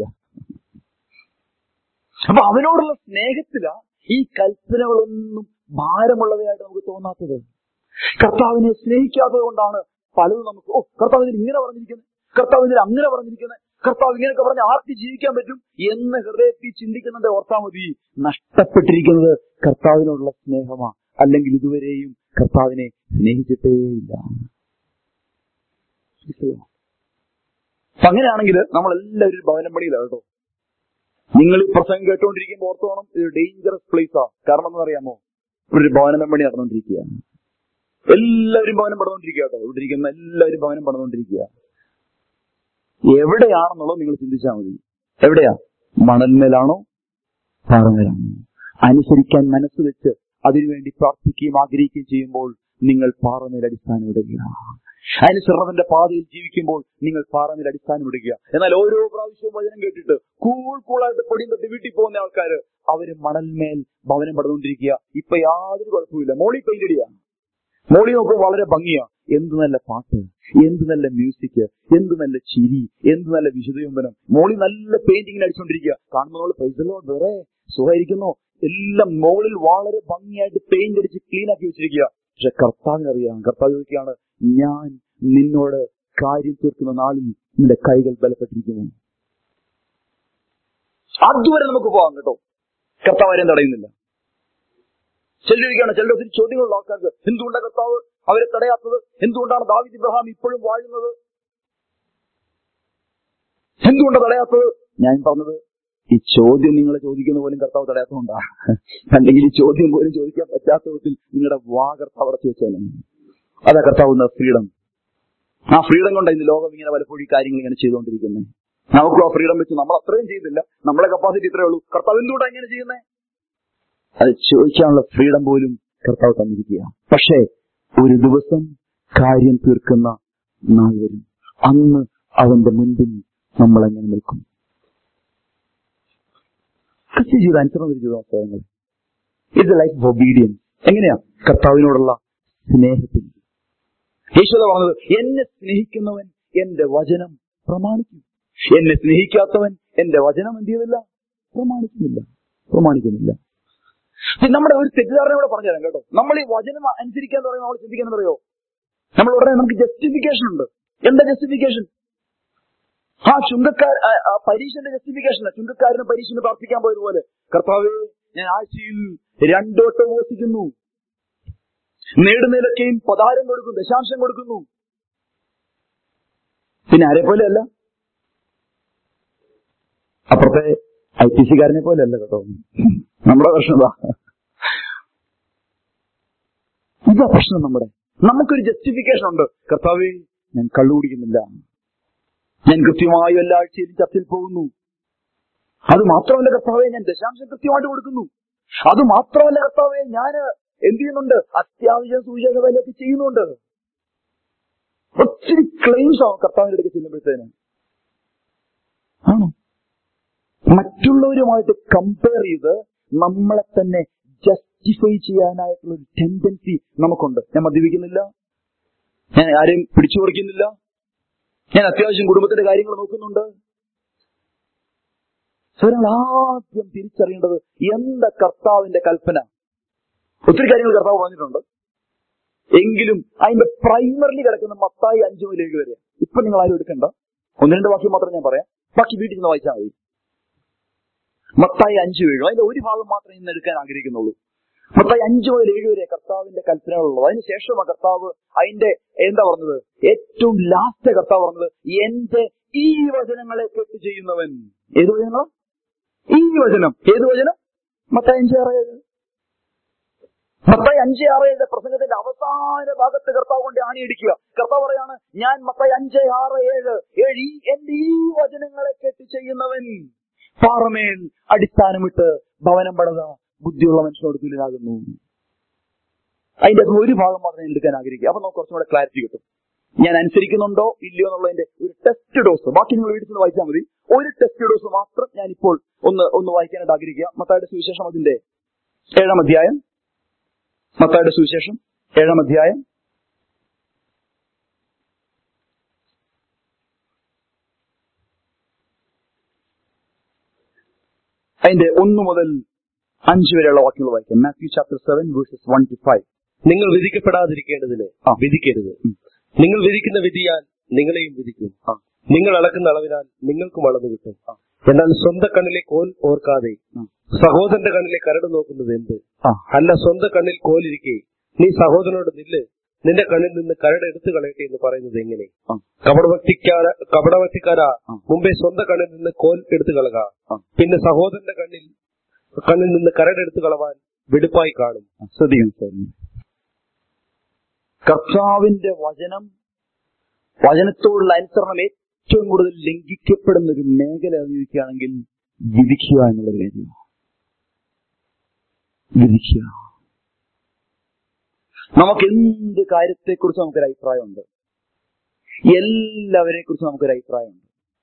അപ്പൊ അവനോടുള്ള സ്നേഹത്തിലാ ഈ കൽപ്പനകളൊന്നും ഭാരമുള്ളവയായിട്ട് നമുക്ക് തോന്നാത്തത് കർത്താവിനെ സ്നേഹിക്കാത്തത് കൊണ്ടാണ് പലതും നമുക്ക് ഓ കർത്താവ് ഇതിൽ ഇങ്ങനെ പറഞ്ഞിരിക്കുന്നത് കർത്താവ് ഇതിൽ അങ്ങനെ പറഞ്ഞിരിക്കുന്നത് കർത്താവ് ഇങ്ങനെയൊക്കെ പറഞ്ഞ് ആർക്ക് ജീവിക്കാൻ പറ്റും എന്ന് ഹൃദയത്തിൽ ചിന്തിക്കുന്നുണ്ട് ഓർത്താ മതി നഷ്ടപ്പെട്ടിരിക്കുന്നത് കർത്താവിനോടുള്ള സ്നേഹമാ അല്ലെങ്കിൽ ഇതുവരെയും കർത്താവിനെ സ്നേഹിച്ചിട്ടേയില്ല അപ്പൊ അങ്ങനെയാണെങ്കിൽ നമ്മൾ എല്ലാവരും ഒരു ഭവനം പണിയിലാണ് കേട്ടോ നിങ്ങൾ ഈ പ്രസംഗം കേട്ടുകൊണ്ടിരിക്കുമ്പോൾ ഓർത്തോണം ഇത് ഡേഞ്ചറസ് പ്ലേസാ കാരണം എന്ന് അറിയാമോ ഇവിടെ ഒരു ഭവനം പണി നടന്നുകൊണ്ടിരിക്കുകയാണ് എല്ലാവരും ഭവനം പണിതുകൊണ്ടിരിക്കുക കേട്ടോ ഇവിടെ ഇരിക്കുന്ന എല്ലാവരും ഭവനം പണിതുകൊണ്ടിരിക്കുക എവിടെയാണെന്നുള്ളത് നിങ്ങൾ ചിന്തിച്ചാൽ മതി എവിടെയാ മണൽമേലാണോ പാറമേലാണോ അനുസരിക്കാൻ മനസ്സ് വെച്ച് അതിനുവേണ്ടി പ്രാർത്ഥിക്കുകയും ആഗ്രഹിക്കുകയും ചെയ്യുമ്പോൾ നിങ്ങൾ പാറമേൽ അടിസ്ഥാനം ഇടുക അനുസരണത്തിന്റെ പാതയിൽ ജീവിക്കുമ്പോൾ നിങ്ങൾ പാറമേൽ അടിസ്ഥാനം ഇടുക എന്നാൽ ഓരോ പ്രാവശ്യവും വചനം കേട്ടിട്ട് കൂൾ കൂളായിട്ട് പൊടിയും തട്ടി വീട്ടിൽ പോകുന്ന ആൾക്കാര് അവര് മണൽമേൽ ഭവനം പടന്നുകൊണ്ടിരിക്കുക ഇപ്പൊ യാതൊരു കുഴപ്പമില്ല മോളി പെയിന്റ് അടിയാണ് മോളി നോക്കുമ്പോൾ വളരെ ഭംഗിയാ എന്ത് നല്ല പാട്ട് എന്ത് നല്ല മ്യൂസിക് എന്ത് നല്ല ചിരി എന്ത് നല്ല വിശുദ്ധചുംബനം മോളി നല്ല പെയിന്റിങ്ങിന് അടിച്ചുകൊണ്ടിരിക്കുക കാണുമ്പോൾ നമ്മൾ പൈസലോ വേറെ സുഖമായിരിക്കുന്നു എല്ലാം മോളിൽ വളരെ ഭംഗിയായിട്ട് പെയിന്റ് അടിച്ച് ക്ലീൻ ആക്കി വെച്ചിരിക്കുക പക്ഷെ കർത്താവിനറിയാം കർത്താവ് ചോദിക്കുകയാണ് ഞാൻ നിന്നോട് കാര്യം തീർക്കുന്ന നാളിൽ നിന്റെ കൈകൾ ബലപ്പെട്ടിരിക്കുന്നു അതുവരെ നമുക്ക് പോകാം കേട്ടോ കർത്താവ് ആരെയും തടയുന്നില്ല ചിലരിക്കാണ് ചിലർ ഒത്തിരി ചോദ്യങ്ങളുള്ള ആൾക്കാർക്ക് എന്തുകൊണ്ടാണ് കർത്താവ് അവരെ തടയാത്തത് എന്തുകൊണ്ടാണ് ദാവിദ് ഇബ്രഹാം ഇപ്പോഴും വാഴുന്നത് എന്തുകൊണ്ടാണ് തടയാത്തത് ഞാൻ പറഞ്ഞത് ഈ ചോദ്യം നിങ്ങൾ ചോദിക്കുന്ന പോലും കർത്താവ് തടയാത്തതുകൊണ്ടാ അല്ലെങ്കിൽ ഈ ചോദ്യം പോലും ചോദിക്കാൻ പറ്റാത്ത വിധത്തിൽ നിങ്ങളുടെ വാ കർത്താവ് അടച്ചു വെച്ചാലേ അതാ കർത്താവ് ഫ്രീഡം ആ ഫ്രീഡം കൊണ്ടാണ് ഇന്ന് ലോകം ഇങ്ങനെ പലപ്പോഴും ഈ കാര്യങ്ങൾ ഇങ്ങനെ ചെയ്തുകൊണ്ടിരിക്കുന്നത് നമുക്കും ആ ഫ്രീഡം വെച്ച് നമ്മൾ അത്രയും ചെയ്തില്ല നമ്മളെ കപ്പാസിറ്റി ഇത്രേ ഉള്ളൂ കർത്താവ് എന്തുകൊണ്ടാണ് ഇങ്ങനെ ചെയ്യുന്നത് അത് ചോദിക്കാനുള്ള ഫ്രീഡം പോലും കർത്താവ് തന്നിരിക്കുക പക്ഷേ ഒരു ദിവസം കാര്യം തീർക്കുന്ന നാൾ വരും അന്ന് അവന്റെ മുൻപിൽ നമ്മൾ എങ്ങനെ നിൽക്കും ക്രിസ്ത്യ ജീവിതം അനുസരണം ഒരു ജീവിതം വാസ്തവങ്ങൾ ഇറ്റ്സ് ലൈഫ് ഓഫ് ഒബീഡിയൻസ് എങ്ങനെയാ കർത്താവിനോടുള്ള സ്നേഹത്തിൽ യേശുദ പറഞ്ഞത് എന്നെ സ്നേഹിക്കുന്നവൻ എന്റെ വചനം പ്രമാണിക്കും എന്നെ സ്നേഹിക്കാത്തവൻ എന്റെ വചനം എന്ത് ചെയ്യുന്നില്ല പ്രമാണിക്കുന്നില്ല പ്രമാണിക്കുന്നില്ല ഇത് നമ്മുടെ ഒരു തെറ്റിദ്ധാരണ ഇവിടെ പറഞ്ഞുതരാം കേട്ടോ നമ്മൾ ഈ വചനം അനുസരിക്കാൻ പറയുമ്പോൾ നമ്മൾ ചിന്തിക്കാൻ പറയോ നമ്മൾ ഉടനെ നമുക്ക് ജസ്റ്റിഫിക്കേഷൻ ഉണ്ട് എന്താ ജസ്റ്റിഫിക്കേഷൻ ആ ചുങ്കക്കാർ ആ, ആ പരീക്ഷന്റെ ജസ്റ്റിഫിക്കേഷൻ ചുങ്കക്കാരന് പരീക്ഷന് പ്രാർത്ഥിക്കാൻ പോയതുപോലെ കർത്താവേ ഞാൻ ആഴ്ചയിൽ രണ്ടോട്ടം ഉപസിക്കുന്നു നേടുന്നതിലൊക്കെയും പതാരം കൊടുക്കുന്നു ദശാംശം കൊടുക്കുന്നു പിന്നെ ആരെ പോലെയല്ല അപ്പുറത്തെ ഐ ടി സിക്കാരനെ പോലെയല്ല കേട്ടോ നമ്മുടെ പ്രശ്നം ഇതാ ഇതാ പ്രശ്നം നമ്മുടെ നമുക്കൊരു ജസ്റ്റിഫിക്കേഷൻ ഉണ്ട് കർത്താവേ ഞാൻ കള്ളു കുടിക്കുന്നില്ല ഞാൻ കൃത്യമായും എല്ലാ ആഴ്ചയിലും ചർച്ചയിൽ പോകുന്നു അത് മാത്രമല്ല കർത്താവെ ഞാൻ ദശാംശം കൃത്യമായിട്ട് കൊടുക്കുന്നു അത് മാത്രമല്ല കർത്താവെ ഞാൻ എന്ത് ചെയ്യുന്നുണ്ട് അത്യാവശ്യം സൂചക വിലയൊക്കെ ചെയ്യുന്നുണ്ട് ഒത്തിരി ക്ലെയിംസ് ആവും കർത്താവിന്റെ അടുത്ത് ചെല്ലുമ്പോഴത്തേന് ആണോ മറ്റുള്ളവരുമായിട്ട് കമ്പയർ ചെയ്ത് നമ്മളെ തന്നെ ജസ്റ്റിഫൈ ചെയ്യാനായിട്ടുള്ള ഒരു ടെൻഡൻസി നമുക്കുണ്ട് ഞാൻ മദ്യപിക്കുന്നില്ല ഞാൻ ആരെയും പിടിച്ചു കൊടുക്കുന്നില്ല ഞാൻ അത്യാവശ്യം കുടുംബത്തിന്റെ കാര്യങ്ങൾ നോക്കുന്നുണ്ട് സ്വരങ്ങൾ ആദ്യം തിരിച്ചറിയേണ്ടത് എന്താ കർത്താവിന്റെ കൽപ്പന ഒത്തിരി കാര്യങ്ങൾ കർത്താവ് പറഞ്ഞിട്ടുണ്ട് എങ്കിലും അതിന്റെ പ്രൈമറിലി കിടക്കുന്ന മത്തായി അഞ്ചു മുതൽ ഏഴ് വരെ ഇപ്പൊ നിങ്ങൾ ആരും എടുക്കണ്ട ഒന്ന് രണ്ട് വാക്യം മാത്രം ഞാൻ പറയാം ബാക്കി വീട്ടിൽ നിന്ന് വായിച്ചാൽ മതി മത്തായി അഞ്ചു ഏഴും അതിന്റെ ഒരു ഭാഗം മാത്രമേ ഇന്ന് എടുക്കാൻ ആഗ്രഹിക്കുന്നുള്ളൂ മത്തായി അഞ്ചു മുതൽ ഏഴ് വരെ കർത്താവിന്റെ കൽപ്പനകളുള്ളത് അതിന് ശേഷമാണ് കർത്താവ് അതിന്റെ എന്താ പറഞ്ഞത് ഏറ്റവും ലാസ്റ്റ് കർത്താവ് പറഞ്ഞത് എന്റെ ഈ വചനങ്ങളെ കേട്ട് ചെയ്യുന്നവൻ ഏത് വചനങ്ങളാ ഈ വചനം ഏത് വചനം മത്തായി അഞ്ച് ആറ് ഏഴ് മത്തായി അഞ്ച് ആറ് ഏഴ് പ്രസംഗത്തിന്റെ അവസാന ഭാഗത്ത് കർത്താവ് കൊണ്ട് ആണിയടിക്കുക കർത്താവ് പറയാണ് ഞാൻ മത്തായി അഞ്ച് ആറ് ഏഴ് ഏഴ് ഈ എന്റെ ഈ വചനങ്ങളെ കേട്ട് ചെയ്യുന്നവൻ പാറമേൽ അടിസ്ഥാനമിട്ട് ഭവനം പടത ബുദ്ധിയുള്ള മനുഷ്യനോട് തുല്യനാകുന്നു അതിന്റെ അകത്ത് ഒരു ഭാഗം മാത്രമേ ഞാൻ എടുക്കാൻ ആഗ്രഹിക്കുക അപ്പൊ നമുക്ക് കുറച്ചും കൂടെ ക്ലാരിറ്റി കിട്ടും ഞാൻ അനുസരിക്കുന്നുണ്ടോ ഇല്ലയോ എന്നുള്ളതിന്റെ ഒരു ടെസ്റ്റ് ഡോസ് ബാക്കി നിങ്ങൾ വീട്ടിൽ നിന്ന് വായിച്ചാൽ മതി ഒരു ടെസ്റ്റ് ഡോസ് മാത്രം ഞാൻ ഇപ്പോൾ ഒന്ന് ഒന്ന് വായിക്കാനായിട്ട് ആഗ്രഹിക്കുക മത്തായുടെ സുവിശേഷം അതിന്റെ ഏഴാം അധ്യായം മത്തായുടെ സുവിശേഷം ഏഴാം അധ്യായം അതിന്റെ ഒന്ന് മുതൽ അഞ്ച് വരെയുള്ള വാക്യങ്ങൾ വായിക്കാം Matthew chapter seven verses one two five നിങ്ങൾ വിധിക്കപ്പെടാതിരിക്കേണ്ടതിന് ആ. വിധിക്കരുത് നിങ്ങൾ വിധിക്കുന്ന വിധിയാൽ നിങ്ങളെയും വിധിക്കും ആ. നിങ്ങൾ അളക്കുന്ന അളവിനാൽ നിങ്ങൾക്കും അളന്ന് കിട്ടും എന്നാൽ സ്വന്തം കണ്ണിലെ കോൽ ഓർക്കാതെ ആ. സഹോദരന്റെ കണ്ണിലെ കരട് നോക്കുന്നത് എന്ത് ആ. അല്ല സ്വന്തം കണ്ണിൽ കോലിരിക്കെ നീ സഹോദരനോട് നില്ല് നിന്റെ കണ്ണിൽ നിന്ന് കരട് എടുത്തു കളയട്ടെ എന്ന് പറയുന്നത് എങ്ങനെ ആ. കപടഭക്തിക്കാര കപടഭക്തിക്കാരാ ആ. മുമ്പേ സ്വന്തം കണ്ണിൽ നിന്ന് കോൽ എടുത്തു കളക ആ. പിന്നെ സഹോദരന്റെ കണ്ണിൽ കണ്ണിൽ നിന്ന് കരട് എടുത്തു കളവാൻ വെടുപ്പായി കാണും ശ്രദ്ധിക്കണം സ്വാമി. കർത്താവിന്റെ വചനം വചനത്തോടുള്ള അനുസരണം ഏറ്റവും കൂടുതൽ ലംഘിക്കപ്പെടുന്ന ഒരു മേഖല അറിഞ്ഞിരിക്കുകയാണെങ്കിൽ വിധിക്കുക എന്നുള്ളൊരു കാര്യമാണ് വിധിക്കുക നമുക്ക് എന്ത് കാര്യത്തെക്കുറിച്ച് നമുക്കൊരു അഭിപ്രായമുണ്ട് എല്ലാവരെ കുറിച്ച് നമുക്കൊരു അഭിപ്രായമുണ്ട്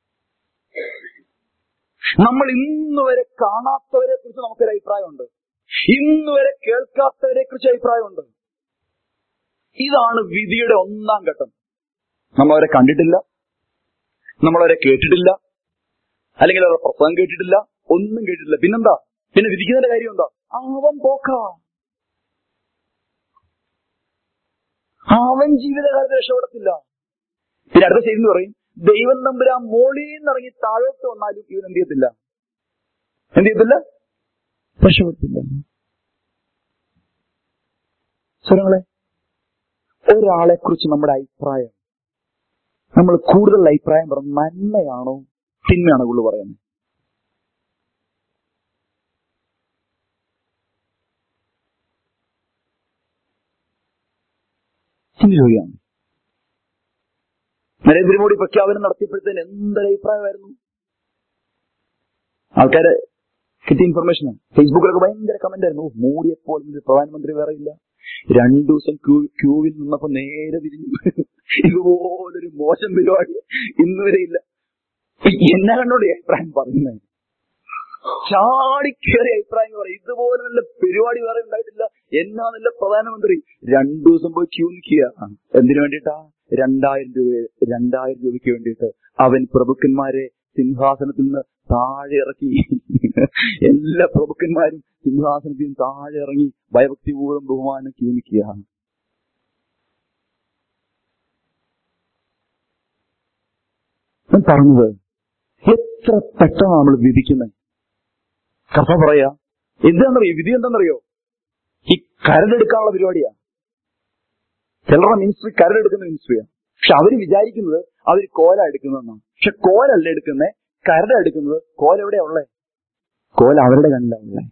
നമ്മൾ ഇന്ന് വരെ കാണാത്തവരെ കുറിച്ച് നമുക്കൊരു അഭിപ്രായമുണ്ട് ഇന്ന് വരെ കേൾക്കാത്തവരെ കുറിച്ച് അഭിപ്രായമുണ്ട് ഇതാണ് വിധിയുടെ ഒന്നാം ഘട്ടം നമ്മളവരെ കണ്ടിട്ടില്ല നമ്മളവരെ കേട്ടിട്ടില്ല അല്ലെങ്കിൽ അവരുടെ പ്രസംഗം കേട്ടിട്ടില്ല ഒന്നും കേട്ടിട്ടില്ല പിന്നെന്താ പിന്നെ വിധിക്കുന്നതിന്റെ കാര്യം എന്താ അവൻ പോക്ക അവൻ ജീവിതകാലത്ത് രക്ഷപ്പെടത്തില്ല പിന്നെ അടുത്ത ചെയ്തെന്ന് പറയും ദൈവം തമ്പുരാൻ മോളിൽ നിന്ന് ഇറങ്ങി താഴോട്ട് വന്നാലും ഇവൻ എന്ത് ചെയ്യത്തില്ല എന്ത് ചെയ്യത്തില്ല രക്ഷപ്പെടത്തില്ല സ്വരങ്ങളെ ഒരാളെ കുറിച്ച് നമ്മുടെ അഭിപ്രായം നമ്മൾ കൂടുതൽ അഭിപ്രായം പറഞ്ഞ നന്മയാണോ തിന്മയാണോ കൂടുതൽ പറയുന്നത് ചിന്തിക്കുകയാണ് നരേന്ദ്രമോദി പ്രഖ്യാപനം നടത്തിയപ്പോഴത്തേന് എന്തൊരു അഭിപ്രായമായിരുന്നു ആൾക്കാര് കിട്ടിയ ഇൻഫർമേഷൻ ഫേസ്ബുക്കിലൊക്കെ ഭയങ്കര കമന്റ് ആയിരുന്നു "ഓ, മോഡിയെ പോലെ ഒരു പ്രധാനമന്ത്രി വേറെ ഇല്ല രണ്ടു ദിവസം ക്യൂ ക്യൂവിൽ നിന്നപ്പോ നേരെ തിരിഞ്ഞു ഇതുപോലൊരു മോശം പരിപാടി ഇന്ന് വരെ ഇല്ല എന്നെ കണ്ടോണ്ട് ഈ അഭിപ്രായം പറയുന്നത് ചാടിക്കേറിയ അഭിപ്രായം പറയും ഇതുപോലെ നല്ല പരിപാടി വേറെ ഉണ്ടായിട്ടില്ല എന്നാ നല്ല പ്രധാനമന്ത്രി രണ്ടു ദിവസം പോയി ക്യൂ നിൽക്കുക എന്തിനു വേണ്ടിയിട്ടാ രണ്ടായിരം രൂപ രണ്ടായിരം രൂപയ്ക്ക് വേണ്ടിയിട്ട് അവൻ പ്രഭുക്കന്മാരെ സിംഹാസനത്തിൽ നിന്ന് താഴെ ഇറക്കി എല്ലാ പ്രഭുക്കന്മാരും സിംഹാസനത്തിൽ നിന്ന് താഴെ ഇറങ്ങി ഭയഭക്തിപൂർവ്വം ബഹുമാനം ക്യൂ നിൽക്കുക ഞാൻ പറഞ്ഞത് എത്ര പെട്ടെന്ന് നമ്മൾ വിധിക്കുന്നത് കഥ പറയാ എന്താണെന്നറിയോ വിധി എന്താണെന്നറിയോ ഈ കരടെടുക്കാനുള്ള പരിപാടിയാ ചിലരുടെ മിനിസ്ട്രി കരടെടുക്കുന്ന മിനിസ്ട്രിയാ പക്ഷെ അവര് വിചാരിക്കുന്നത് അവർ കോല എടുക്കുന്നതെന്നാണ് പക്ഷെ കോലല്ല എടുക്കുന്നത് കരട് എടുക്കുന്നത് കോല എവിടെയാ ഉള്ളേ കോല അവരുടെ കണ്ണിലാ ഉള്ളേ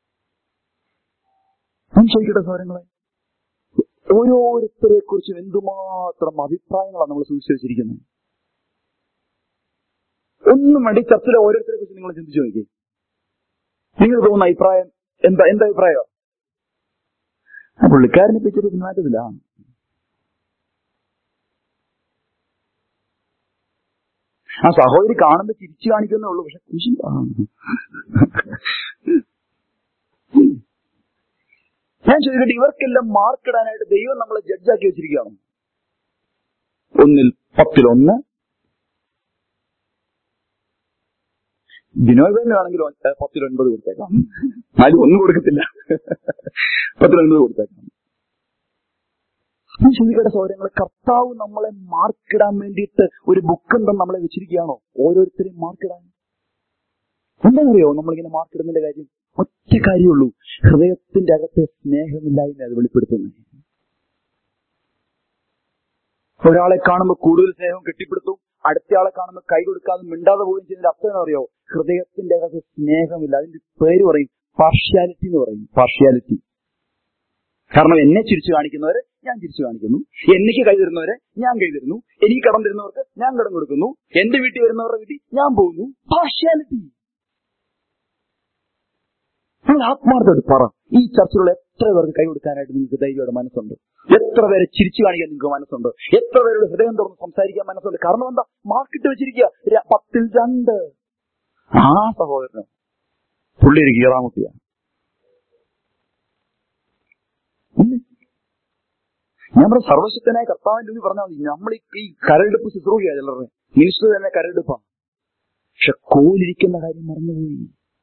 ഞാൻ ചോദിക്കട്ടെ സൗരങ്ങളെ ഓരോരുത്തരെ കുറിച്ചും എന്തുമാത്രം അഭിപ്രായങ്ങളാണ് നമ്മൾ സൂക്ഷിച്ചു വെച്ചിരിക്കുന്നത് ഒന്നും വേണ്ടി ചർച്ചയിലെ ഓരോരുത്തരെ കുറിച്ച് നിങ്ങൾ ചിന്തിച്ചു നോക്കി നിങ്ങൾ തോന്നുന്ന അഭിപ്രായം എന്താ എന്താ അഭിപ്രായം ആ പുള്ളിക്കാരനെ പിടിച്ചിട്ട് പിന്മാറ്റത്തില്ല ആ സഹോദരി കാണുമ്പോ ചിരിച്ചു കാണിക്കുന്നേ ഉള്ളൂ പക്ഷെ കുശി ഞാൻ ചോദിക്കട്ടെ ഇവർക്കെല്ലാം മാർക്ക് ഇടാനായിട്ട് ദൈവം നമ്മളെ ജഡ്ജാക്കി വെച്ചിരിക്കുകയാണോ ഒന്നിൽ പത്തിലൊന്ന് ബിനോയ് തന്നെ വേണമെങ്കിൽ ഒ- പത്തിലൊൻപത് കൊടുത്തേക്കാം ആരും ഒന്നും കൊടുക്കത്തില്ല പത്തിലൊൻപത് കൊടുത്തേക്കാം ഞാൻ ചോദിക്കട്ടെ സൗരങ്ങളെ കർത്താവ് നമ്മളെ മാർക്കിടാൻ വേണ്ടിയിട്ട് ഒരു ബുക്ക് എന്തെന്ന് നമ്മളെ വെച്ചിരിക്കുകയാണോ ഓരോരുത്തരെയും മാർക്കിടാൻ എന്താണെന്നറിയോ നമ്മളിങ്ങനെ മാർക്കിടുന്നതിന്റെ കാര്യം ഒറ്റ കാര്യമുള്ളൂ ഹൃദയത്തിന്റെ അകത്തെ സ്നേഹമില്ലായ്മ അത് വെളിപ്പെടുത്തുന്നത് ഒരാളെ കാണുമ്പോൾ കൂടുതൽ സ്നേഹം കെട്ടിപ്പിടുത്തും അടുത്തയാളെ കാണുമ്പോൾ കൈ കൊടുക്കാതെ മിണ്ടാതെ പോവുകയും ചെയ്യുന്നതിന്റെ അർത്ഥം എന്താ അറിയോ ഹൃദയത്തിന്റെ അകത്ത് സ്നേഹമില്ല അതിന്റെ പേര് പറയും പാർഷ്യാലിറ്റി എന്ന് പറയും പാർഷ്യാലിറ്റി കാരണം എന്നെ ചിരിച്ചു കാണിക്കുന്നവരെ ഞാൻ ചിരിച്ചു കാണിക്കുന്നു എനിക്ക് കൈ തരുന്നവരെ ഞാൻ കൈ തരുന്നു എനിക്ക് കടം തരുന്നവർക്ക് ഞാൻ കടം കൊടുക്കുന്നു എന്റെ വീട്ടിൽ വരുന്നവരുടെ വീട്ടിൽ ഞാൻ പോകുന്നു പാർഷ്യാലിറ്റി നിങ്ങൾ ആത്മാർത്ഥമായിട്ട് പറ ഈ ചർച്ചയിലുള്ള എത്ര പേർക്ക് കൈ കൊടുക്കാനായിട്ട് നിങ്ങൾക്ക് ധൈര്യയുടെ മനസ്സുണ്ട് എത്ര പേരെ ചിരിച്ചു കാണിക്കാൻ നിങ്ങൾക്ക് മനസ്സുണ്ട് എത്ര പേരുടെ ഹൃദയം തുറന്ന് സംസാരിക്കാൻ മനസ്സുണ്ട് കാരണം എന്താ മാർക്കിട്ട് വെച്ചിരിക്കുക ര- പത്തിൽ രണ്ട് ആ സഹോദരന് പുള്ളി ഒരു കീറാമുട്ടിയാണ് ഇല്ലേ? ഞാൻ പറഞ്ഞ സർവശക്തനായ കർത്താവിന്റെ മുന്നിൽ പറഞ്ഞാൽ മതി നമ്മൾ ഈ- ഈ കരടെടുപ്പ് ശുശ്രൂഷയാണ് ചിലരുടെ മിനിസ്റ്റർ തന്നെ കരടെടുപ്പാണ് പക്ഷെ കോലിരിക്കുന്ന കാര്യം മറന്നുപോയി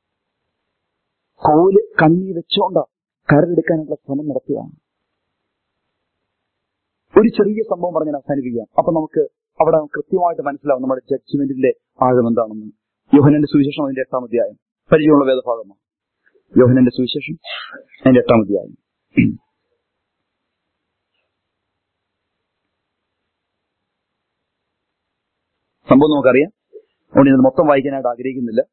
കോല് കണ്ണി വെച്ചോണ്ടാ കരടെടുക്കാനുള്ള ശ്രമം നടത്തുക ഒരു ചെറിയ സംഭവം പറഞ്ഞ് ഞാൻ അവസാനിപ്പിക്കാം അപ്പൊ നമുക്ക് അവിടെ കൃത്യമായിട്ട് മനസ്സിലാവും നമ്മുടെ ജഡ്ജ്മെന്റിന്റെ ആഴം എന്താണെന്ന് യോഹനന്റെ സുവിശേഷം അതിന്റെ എട്ടാം അധ്യായം പരിചയമുള്ള വേദഭാഗമാണ് യോഹനന്റെ സുവിശേഷം അതിന്റെ എട്ടാം അധ്യായം സംഭവം നമുക്കറിയാം അതുകൊണ്ട് ഇത് മൊത്തം വായിക്കാനായിട്ട് ആഗ്രഹിക്കുന്നില്ല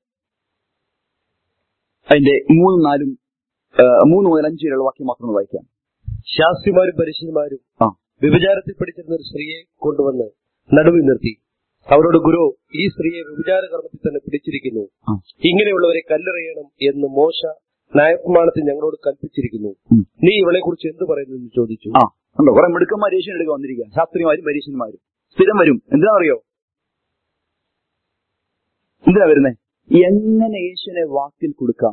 അതിന്റെ മൂന്നും നാലും ആ, മൂന്ന് മുതൽ അഞ്ച് വരെയുള്ള വാക്യം മാത്രം ഒന്ന് വായിക്കാം ശാസ്ത്രിമാരും പരിശുദ്ധന്മാരും ആ വ്യഭിചാരത്തിൽ പഠിച്ചിരുന്ന ഒരു സ്ത്രീയെ കൊണ്ടുവന്ന് നടുവിൽ നിർത്തി അവരോട് ഗുരു ഈ സ്ത്രീയെ വ്യഭിചാര കർമ്മത്തിൽ തന്നെ പിടിച്ചിരിക്കുന്നു ആ. ഇങ്ങനെയുള്ളവരെ കല്ലെറിയണം എന്ന് മോശ ന്യായപ്രമാണത്തിൽ ഞങ്ങളോട് കൽപ്പിച്ചിരിക്കുന്നു ഉം. നീ ഇവളെ കുറിച്ച് എന്ത് പറയുന്നു എന്ന് ചോദിച്ചു ആ ഉണ്ടോ കുറെ മിടുക്കന്മാർ യേശുവിനെ എടുക്കാൻ വന്നിരിക്കുക ശാസ്ത്രിമാരും പരീക്ഷന്മാരും സ്ഥിരം വരും എന്തിനാണെന്നറിയോ എന്തിനാ വരുന്നേ എങ്ങനെ യേശുവിനെ വാക്കിൽ കൊടുക്കാം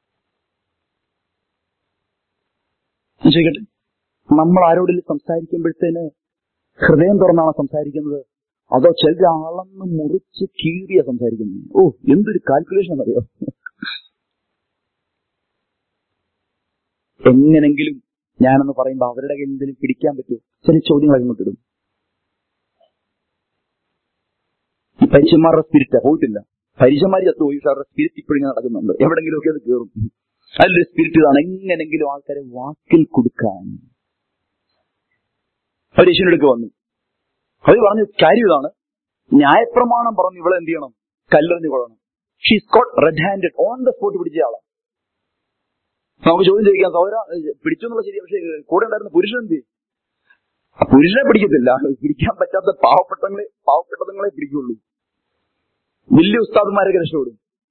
ഞാൻ ചോദിക്കട്ടെ നമ്മൾ ആരോടെങ്കിലും സംസാരിക്കുമ്പോഴത്തേന് ഹൃദയം തുറന്നാണോ സംസാരിക്കുന്നത് അതോ ചില അളന്ന് മുറിച്ച് കീറിയ സംസാരിക്കുന്നത് ഓ എന്തൊരു കാൽക്കുലേഷൻ എന്നറിയോ എങ്ങനെങ്കിലും ഞാനെന്ന് പറയുമ്പോൾ അവരുടെ കയ്യിൽ എന്തെങ്കിലും പിടിക്കാൻ പറ്റുമോ ചില ചോദ്യങ്ങൾ അങ്ങോട്ടിടും ഈ പരീക്ഷന്മാരുടെ സ്പിരിറ്റ് പോയിട്ടില്ല പരീക്ഷന്മാർ ചത്തുപോയി പക്ഷെ അവരുടെ സ്പിരിറ്റ് ഇപ്പോഴും ഇങ്ങനെ നടക്കുന്നുണ്ട് എവിടെങ്കിലുമൊക്കെ അത് കയറും അതിന്റെ സ്പിരിറ്റ് ഇതാണ് എങ്ങനെങ്കിലും ആൾക്കാരെ വാക്കിൽ കൊടുക്കാൻ അവർ യേശുവിനടുക്ക് വന്നു അവർ പറഞ്ഞു കാര്യം ഇതാണ് ന്യായപ്രമാണം പറഞ്ഞു ഇവളെ എന്ത് ചെയ്യണം കല്ലെറിഞ്ഞു കൊള്ളണം she's caught red handed on the spot പിടിച്ച ആളാ നമുക്ക് ചോദ്യം ചോദിക്കാം സൗര പിടിച്ചു എന്നുള്ള ശരി പക്ഷേ കൂടെ ഉണ്ടായിരുന്ന പുരുഷൻ എന്ത് ചെയ്യും? ആ പുരുഷനെ പിടിക്കത്തില്ല പിടിക്കാൻ പറ്റാത്ത പാവപ്പെട്ടങ്ങളെ പാവപ്പെട്ടതങ്ങളെ പിടിക്കുള്ളൂ വലിയ ഉസ്താദന്മാരൊക്കെ രക്ഷപ്പെടും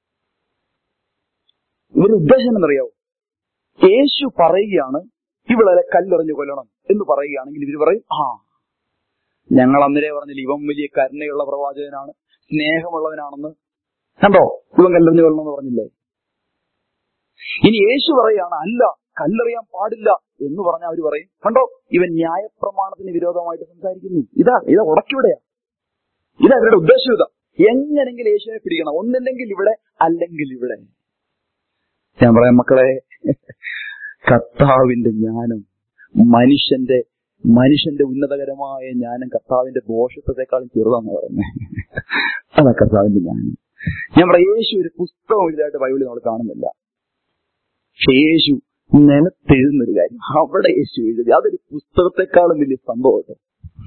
ഇവരുടെ ഉദ്ദേശം എന്നറിയാവോ യേശു പറയുകയാണ് ഇവളെ കല്ലെറിഞ്ഞു കൊല്ലണം എന്ന് പറയുകയാണെങ്കിൽ ഇവർ പറയും ആ ഞങ്ങൾ അന്നേരെ പറഞ്ഞില്ല ഇവൻ വലിയ കരുണയുള്ള പ്രവാചകനാണ് സ്നേഹമുള്ളവനാണെന്ന് കണ്ടോ ഇവൻ കല്ലെറിഞ്ഞു കൊല്ലണം എന്ന് പറഞ്ഞില്ലേ ഇനി യേശു പറയാണ് അല്ല കല്ലെറിയാൻ പാടില്ല എന്ന് പറഞ്ഞാൽ അവർ പറയും കണ്ടോ ഇവൻ ന്യായപ്രമാണത്തിന് വിരോധമായിട്ട് സംസാരിക്കുന്നു ഇതാ ഇതാ ഉടക്കിവിടെയാ ഇതാ ഇവരുടെ ഉദ്ദേശം ഇതാ എങ്ങനെങ്കിലും യേശുവിനെ പിടിക്കണം ഒന്നില്ലെങ്കിൽ ഇവിടെ അല്ലെങ്കിൽ ഇവിടെ ഞാൻ പറയാം മക്കളെ കർത്താവിന്റെ ജ്ഞാനം മനുഷ്യന്റെ മനുഷ്യന്റെ ഉന്നതകരമായ ജ്ഞാനം കർത്താവിന്റെ ദോഷത്വത്തെക്കാളും ചെറുതാന്ന് പറയുന്നത് അതാ കർത്താവിന്റെ ജ്ഞാനം ഞാൻ പറയാം യേശു ഒരു പുസ്തകം എഴുതായിട്ട് ബൈബിളിൽ നമ്മൾ കാണുന്നില്ല പക്ഷെ യേശു നിലത്തെഴുതുന്ന ഒരു കാര്യം അവിടെ യേശു എഴുതി അതൊരു പുസ്തകത്തെക്കാളും വലിയ സംഭവം കേട്ടോ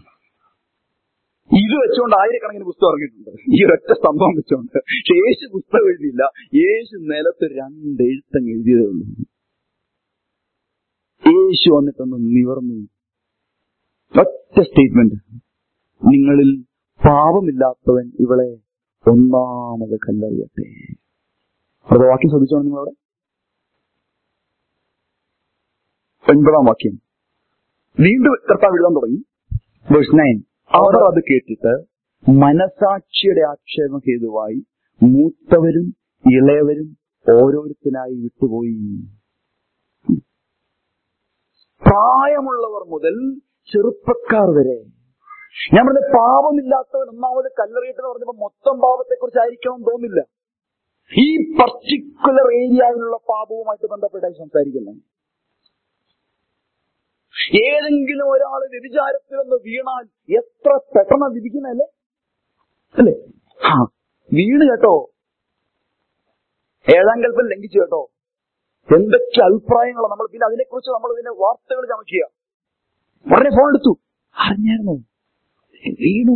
ഇത് വെച്ചുകൊണ്ട് ആയിരക്കണക്കിന് പുസ്തകം ഇറങ്ങിയിട്ടുണ്ട് ഈ ഒറ്റ സംഭവം വെച്ചുകൊണ്ട് പക്ഷെ യേശു പുസ്തകം എഴുതിയില്ല യേശു നിലത്ത് രണ്ട് എഴുത്തങ്ങ് എഴുതിയതേ ഉള്ളൂ യേശു വന്നിട്ടൊന്ന് നിവർന്നു ഒറ്റ സ്റ്റേറ്റ്മെന്റ് നിങ്ങളിൽ പാപമില്ലാത്തവൻ ഇവളെ ഒന്നാമത് കല്ലെറിയട്ടെ അത് വാക്യം ശ്രദ്ധിച്ചോണം നിങ്ങളവിടെ ഒൻപതാം വാക്യം വീണ്ടും കർത്താവ് എഴുതാൻ തുടങ്ങി വേഴ്സ് നയൻ അവർ അത് കേട്ടിട്ട് മനസാക്ഷിയുടെ ആക്ഷേപം ഹേതുവായി മൂത്തവരും ഇളയവരും ഓരോരുത്തനായി വിട്ടുപോയി പ്രായമുള്ളവർ മുതൽ ചെറുപ്പക്കാർ വരെ ഞാൻ പറഞ്ഞ പാപമില്ലാത്തവൻ ഒന്നാമത് കല്ലെറിയട്ടെന്ന് പറഞ്ഞപ്പോ മൊത്തം പാപത്തെ കുറിച്ചായിരിക്കണം തോന്നില്ല ഈ പർട്ടിക്കുലർ ഏരിയയിലുള്ള പാപവുമായിട്ട് ബന്ധപ്പെട്ടായി സംസാരിക്കുന്നത് ഏതെങ്കിലും ഒരാൾ വ്യഭിചാരത്തിലൊന്ന് വീണാൽ എത്ര പെട്ടെന്ന് വിധിക്കുന്നല്ലേ അല്ലേ ആ വീണ് കേട്ടോ ഏഴാം കൽപ്പം ലംഘിച്ചു കേട്ടോ എന്തൊക്കെ അഭിപ്രായങ്ങളാണ് നമ്മൾ പിന്നെ അതിനെക്കുറിച്ച് നമ്മൾ പിന്നെ വാർത്തകൾ ചമക്കുക ഉടനെ ഫോൺ എടുത്തു അറിഞ്ഞായിരുന്നു വീണു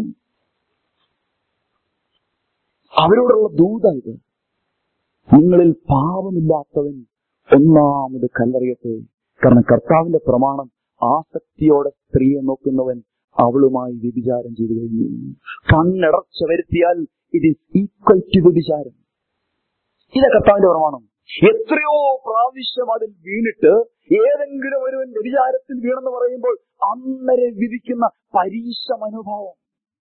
അവരോടുള്ള ദൂത ഇത് നിങ്ങളിൽ പാപമില്ലാത്തവൻ ഒന്നാമത് കല്ലെറിയട്ടെ കാരണം കർത്താവിന്റെ പ്രമാണം ആസക്തിയോടെ സ്ത്രീയെ നോക്കുന്നവൻ അവളുമായി വ്യഭിചാരം ചെയ്തു കഴിഞ്ഞു കണ്ണടർച്ച വരുത്തിയാൽ ഇറ്റ് ഈസ് ഈക്വൽ ടു വ്യഭിചാരം ഇതാ കർത്താവിന്റെ പ്രമാണം എത്രയോ പ്രാവശ്യം അതിൽ വീണിട്ട് ഏതെങ്കിലും ഒരുവൻ വ്യഭിചാരത്തിൽ വീണെന്ന് പറയുമ്പോൾ അന്നരെ വിധിക്കുന്ന പരീക്ഷ മനോഭാവം